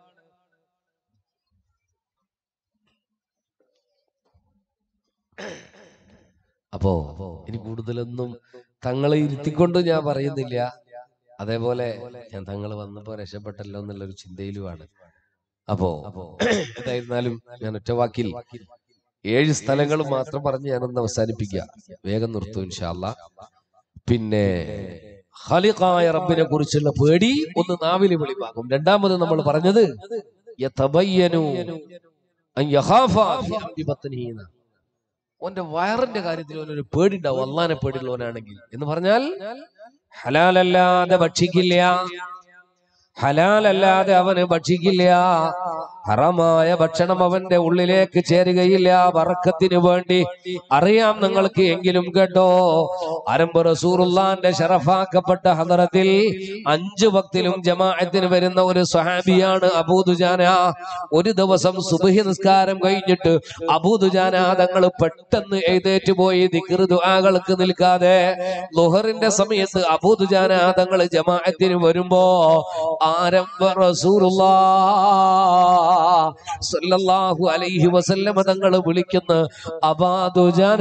അപ്പോ ഇനി കൂടുതലൊന്നും തങ്ങളെ ഇരുത്തിക്കൊണ്ട് ഞാൻ പറയുന്നില്ല അതേപോലെ ഞാൻ തങ്ങൾ വന്നപ്പോ രക്ഷപ്പെട്ടല്ലോ എന്നുള്ളൊരു ചിന്തയിലുമാണ് അപ്പോ ഏതായിരുന്നാലും ഞാൻ ഒറ്റ വാക്കിൽ ഏഴ് സ്ഥലങ്ങൾ മാത്രം പറഞ്ഞ് ഞാനൊന്ന് അവസാനിപ്പിക്കുക വേഗം നിർത്തും ഇൻഷാല്ല പിന്നെ ഖാലിഖായ റബ്ബിനെ കുറിച്ചുള്ള പേടി ഒന്ന് നാവില് വെളിവാകും രണ്ടാമത് നമ്മൾ പറഞ്ഞത് യതബയ്യനു അൻ യഖാഫ ഫി അംരി ബത്നിഹി എന്നാ. ഓന്റെ വയറിന്റെ കാര്യത്തിൽ ഓനൊരു പേടിണ്ടാവും അള്ളാനെ പേടിയുള്ളവനാണെങ്കിൽ എന്ന് പറഞ്ഞാൽ ഹലാലല്ലാതെ ഭക്ഷിക്കില്ല ഹലാലല്ലാതെ അവന് ഭക്ഷിക്കില്ല ഹറമായ ഭക്ഷണം അവന്റെ ഉള്ളിലേക്ക് ചേരുകയില്ല വറക്കത്തിന് വേണ്ടി അറിയാം നിങ്ങൾക്ക് എങ്കിലും കേട്ടോ അരമ്പ് റസൂറുല്ലാന്റെ ഷറഫാക്കപ്പെട്ട ഹദറത്തിൽ അഞ്ചു ഭക്തിലും ജമാഅത്തിന് വരുന്ന ഒരു സ്വഹാബിയാണ് അബൂദുജാന ഒരു ദിവസം സുബഹി നിസ്കാരം കഴിഞ്ഞിട്ട് അബൂദുജാന തങ്ങൾ പെട്ടെന്ന് എഴുന്നേറ്റ് പോയി ദിക്റ് ദുആകൾക്ക് നിൽക്കാതെ ലുഹറിന്റെ സമയത്ത് അബൂദുജാന തങ്ങൾ ജമാഅത്തിന് വരുമ്പോ ആരംഭ റസൂലുള്ളാ സല്ലല്ലാഹു അലൈഹി വസല്ലമ തങ്ങൾ വിളിക്കുന്ന അബാദുജാന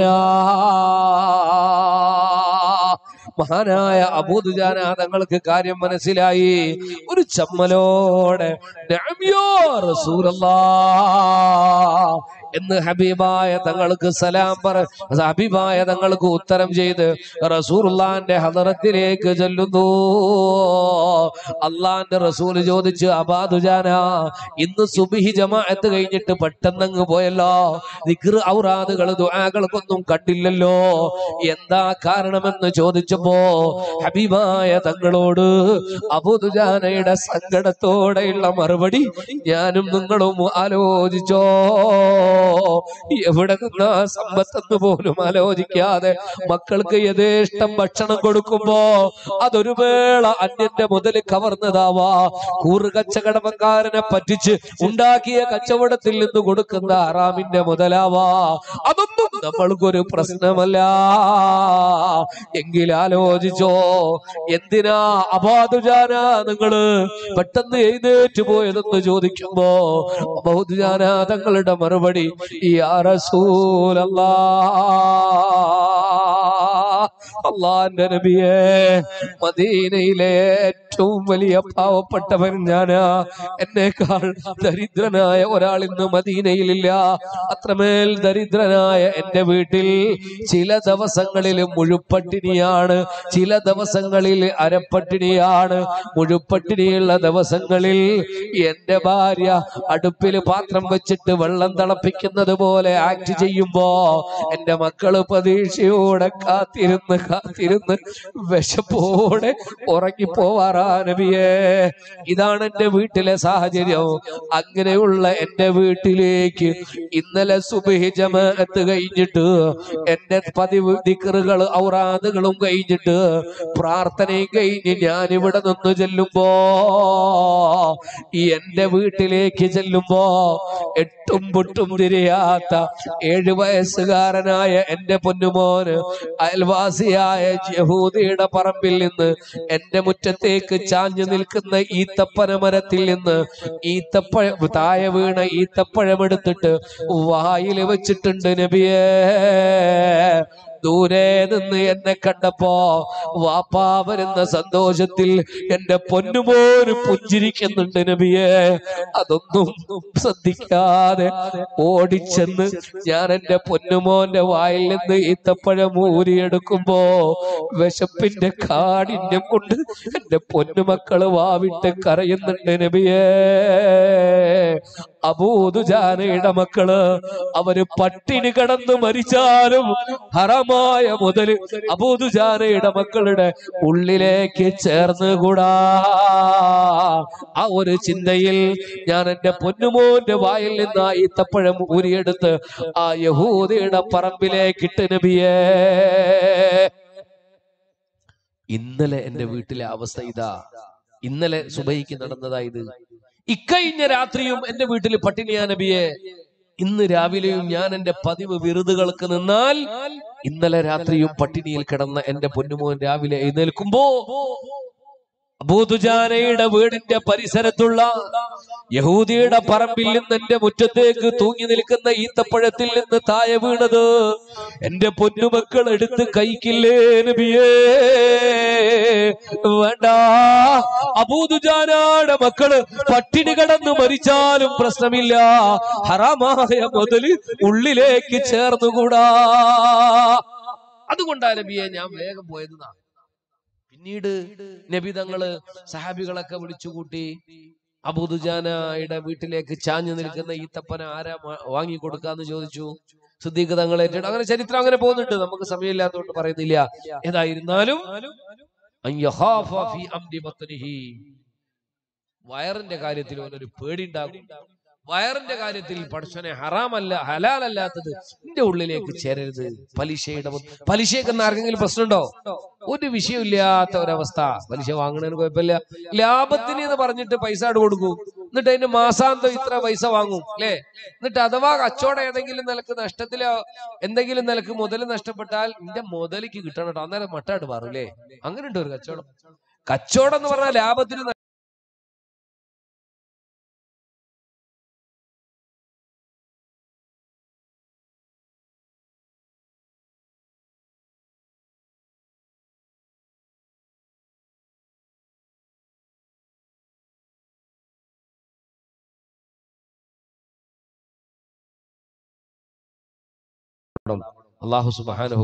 മഹാനായ അബൂദുജാന തങ്ങൾക്ക് കാര്യം മനസ്സിലായി ഒരു ചമ്മലോടെ "നഅം യാ റസൂലല്ലാ" എന്ന് ഹബീബായ തങ്ങൾക്ക് സലാം പറ ഹബീബായ തങ്ങൾക്ക് ഉത്തരം ചെയ്ത് റസൂലുള്ളാന്റെ ഹദറത്തിലേക്ക് ചെല്ലുന്നു അള്ളാന്റെ റസൂൽ ചോദിച്ചു അബാദുജാന ഇന്ന് സുബിഹി ജമാഅത്ത് കഴിഞ്ഞിട്ട് പെട്ടെന്നങ്ങ് പോയല്ലോ ദിക്ർ ഔറാദുകൾ ദുആകൾക്കൊന്നും കണ്ടില്ലല്ലോ എന്താ കാരണമെന്ന് ചോദിച്ചപ്പോ ഹബീബായ തങ്ങളോട് അബുദുജാനയുടെ സങ്കടത്തോടെയുള്ള മറുപടി ഞാനും നിങ്ങളും ആലോചിച്ചോ എവിടെ നിന്നാ സമ്പത്തെന്ന് പോലും ആലോചിക്കാതെ മക്കൾക്ക് യഥേഷ്ടം ഭക്ഷണം കൊടുക്കുമ്പോ അതൊരു വേള അന്യന്റെ മുതൽ കവർന്നതാവാ കൂറ് കച്ചവടക്കാരനെ പറ്റിച്ച് ഉണ്ടാക്കിയ കച്ചവടത്തിൽ നിന്ന് കൊടുക്കുന്ന അറാമിന്റെ മുതലാവാ അതൊന്നും നമ്മൾക്കൊരു പ്രശ്നമല്ല എങ്കിൽ ആലോചിച്ചോ എന്തിനാ അബാദുജാന നിങ്ങള് പെട്ടെന്ന് എഴുന്നേറ്റ് പോയതെന്ന് ചോദിക്കുമ്പോ അബാദുജാന തങ്ങളുടെ മറുപടി യാ റസൂലല്ലാ അള്ളാന്റെ നബിയെ മദീനയിലെ ഏറ്റവും വലിയ പാവപ്പെട്ടവൻ ഞാനാ എന്നേക്കാൾ ദരിദ്രനായ ഒരാൾ ഇന്ന് മദീനയിലില്ല അത്രമേൽ ദരിദ്രനായ എന്റെ വീട്ടിൽ ചില ദിവസങ്ങളിൽ മുഴുപ്പട്ടിണിയാണ് ചില ദിവസങ്ങളിൽ അരപ്പട്ടിണിയാണ് മുഴുപ്പട്ടിണിയുള്ള ദിവസങ്ങളിൽ എന്റെ ഭാര്യ അടുപ്പിൽ പാത്രം വെച്ചിട്ട് വെള്ളം തിളപ്പിക്കുന്നത് പോലെ ആക്ട് ചെയ്യുമ്പോ എന്റെ മക്കള് പ്രതീക്ഷയോടെ കാത്തിരുന്ന് കാത്തിരുന്ന് വിശപ്പോടെ ഉറങ്ങിപ്പോവാറാ നബിയേ ഇതാണ് എന്റെ വീട്ടിലെ സാഹചര്യം അങ്ങനെയുള്ള എന്റെ വീട്ടിലേക്ക് ഇന്നലെ സുബഹി ജമാഅത്ത് കഴിഞ്ഞിട്ട് എന്റെ പതിവ് ദിക്കറുകൾ ഔറാദുകളും കഴിഞ്ഞിട്ട് പ്രാർത്ഥനയും കഴിഞ്ഞ് ഞാൻ ഇവിടെ നിന്ന് ചെല്ലുമ്പോ ഈ എന്റെ വീട്ടിലേക്ക് ചെല്ലുമ്പോ എട്ടും പൊട്ടും തിരിയാത്ത ഏഴു വയസ്സുകാരനായ എന്റെ പൊന്നുമോന് അയൽവാസിയായ യഹൂദിയുടെ പറമ്പിൽ നിന്ന് എന്റെ മുറ്റത്തേക്ക് ചാഞ്ഞു നിൽക്കുന്ന ഈത്തപ്പന മരത്തിൽ നിന്ന് ഈത്തപ്പഴം താഴെ വീണ ഈത്തപ്പഴം എടുത്തിട്ട് വായിൽ വെച്ചിട്ടുണ്ട് നബിയേ ദൂരെ നിന്ന് എന്നെ കണ്ടപ്പോ വാപ്പാ വരുന്ന സന്തോഷത്തിൽ എന്റെ പൊന്നുമോന് പുഞ്ചിരിക്കുന്നുണ്ട് നബിയെ അതൊന്നും ശ്രദ്ധിക്കാതെ ഓടിച്ചെന്ന് ഞാൻ എന്റെ പൊന്നുമോന്റെ വായിൽ നിന്ന് ഈത്തപ്പഴം ഊരിയെടുക്കുമ്പോ വിശപ്പിന്റെ കാഠിന്യം കൊണ്ട് എന്റെ പൊന്നുമക്കള് വാവിട്ട് കരയുന്നുണ്ട് നബിയേ അബൂദുജാനയുടെ മക്കള് അവര് പട്ടിണി കിടന്ന് മരിച്ചാലും ഹറമായ മുതല് അബൂദുജാനയുടെ മക്കളുടെ ഉള്ളിലേക്ക് ചേർന്ന് കൂടാ ആ ഒരു ചിന്തയിൽ ഞാൻ എന്റെ പൊന്നുമോന്റെ വായിൽ നിന്ന് ആ ഈത്തപ്പഴം ഊരിയെടുത്ത് ആ യഹൂദയുടെ പറമ്പിലേക്ക് ഇട്ട് നബിയേ ഇന്നലെ എന്റെ വീട്ടിലെ അവസ്ഥ ഇതാ ഇന്നലെ സുബൈക്ക് നടന്നതാ ഇത് ഇക്കഴിഞ്ഞ രാത്രിയും എന്റെ വീട്ടിൽ പട്ടിണിയാ നബിയെ ഇന്ന് രാവിലെയും ഞാൻ എന്റെ പതിവ് വിരുതുകൾക്ക് നിന്നാൽ ഇന്നലെ രാത്രിയും പട്ടിണിയിൽ കിടന്ന എന്റെ പൊന്നുമോൻ രാവിലെ എഴുന്നേൽക്കുമ്പോ അബൂദുജാനയുടെ വീടിന്റെ പരിസരത്തുള്ള യഹൂദിയുടെ പറമ്പിൽ നിന്ന് എന്റെ മുറ്റത്തേക്ക് തൂങ്ങി നിൽക്കുന്ന ഈത്തപ്പഴത്തിൽ നിന്ന് താഴെ വീണത് എന്റെ പൊന്നുമക്കൾ എടുത്ത് കഴിക്കില്ലേ നബിയേ വേണ്ട അബൂദുജാനയുടെ മക്കള് പട്ടിണി കടന്ന് മരിച്ചാലും പ്രശ്നമില്ല ഹറാമായ മുതല് ഉള്ളിലേക്ക് ചേർന്നുകൂടാ അതുകൊണ്ടാ നബിയെ ഞാൻ വേഗം പോയതെന്നാ പിന്നീട് നബി തങ്ങള് സഹാബികളൊക്കെ വിളിച്ചുകൂട്ടി അബൂദുജാനയുടെ വീട്ടിലേക്ക് ചാഞ്ഞു നിൽക്കുന്ന ഈത്തപ്പന ആരാ വാങ്ങി കൊടുക്കാന്ന് ചോദിച്ചു സിദ്ദീഖ് തങ്ങൾ ഏറ്റെടുത്തു അങ്ങനെ ചരിത്രം അങ്ങനെ പോകുന്നുണ്ട് നമുക്ക് സമയമില്ലാത്തതുകൊണ്ട് പറയുന്നില്ല ഏതായിരുന്നാലും അൻ യഖാഫ ഫീ അംരി ബത്നിഹി. വയറിന്റെ കാര്യത്തിൽ ഒരു പേടി ഉണ്ടാകും വയറിന്റെ കാര്യത്തിൽ പഠിച്ചനെ ഹറാമല്ല ഹലാലല്ലാത്തത് എന്റെ ഉള്ളിലേക്ക് ചേരരുത് പലിശയുടെ മുതൽ- പലിശയൊക്കെ എന്ന് ആർക്കെങ്കിലും പ്രശ്നമുണ്ടോ ഒരു വിഷയമില്ലാത്ത ഒരവസ്ഥ പലിശ വാങ്ങണതിന് കുഴപ്പമില്ല ലാഭത്തിന് എന്ന് പറഞ്ഞിട്ട് പൈസ അങ്ങട് കൊടുക്കും എന്നിട്ട് അതിന്റെ മാസാന്തം ഇത്ര പൈസ വാങ്ങും അല്ലേ എന്നിട്ട് അഥവാ കച്ചവടം ഏതെങ്കിലും നിലക്ക് നഷ്ടത്തിലോ എന്തെങ്കിലും നിലക്ക് മുതൽ നഷ്ടപ്പെട്ടാൽ എന്റെ മുതലിക്ക് കിട്ടണം കേട്ടോ അന്നേരം മട്ടായിട്ട് പറയൂലേ അങ്ങനെ ഉണ്ട് ഒരു കച്ചവടം കച്ചവടം എന്ന് പറഞ്ഞാൽ ലാഭത്തിന് ന- അള്ളാഹു സുബാനഹു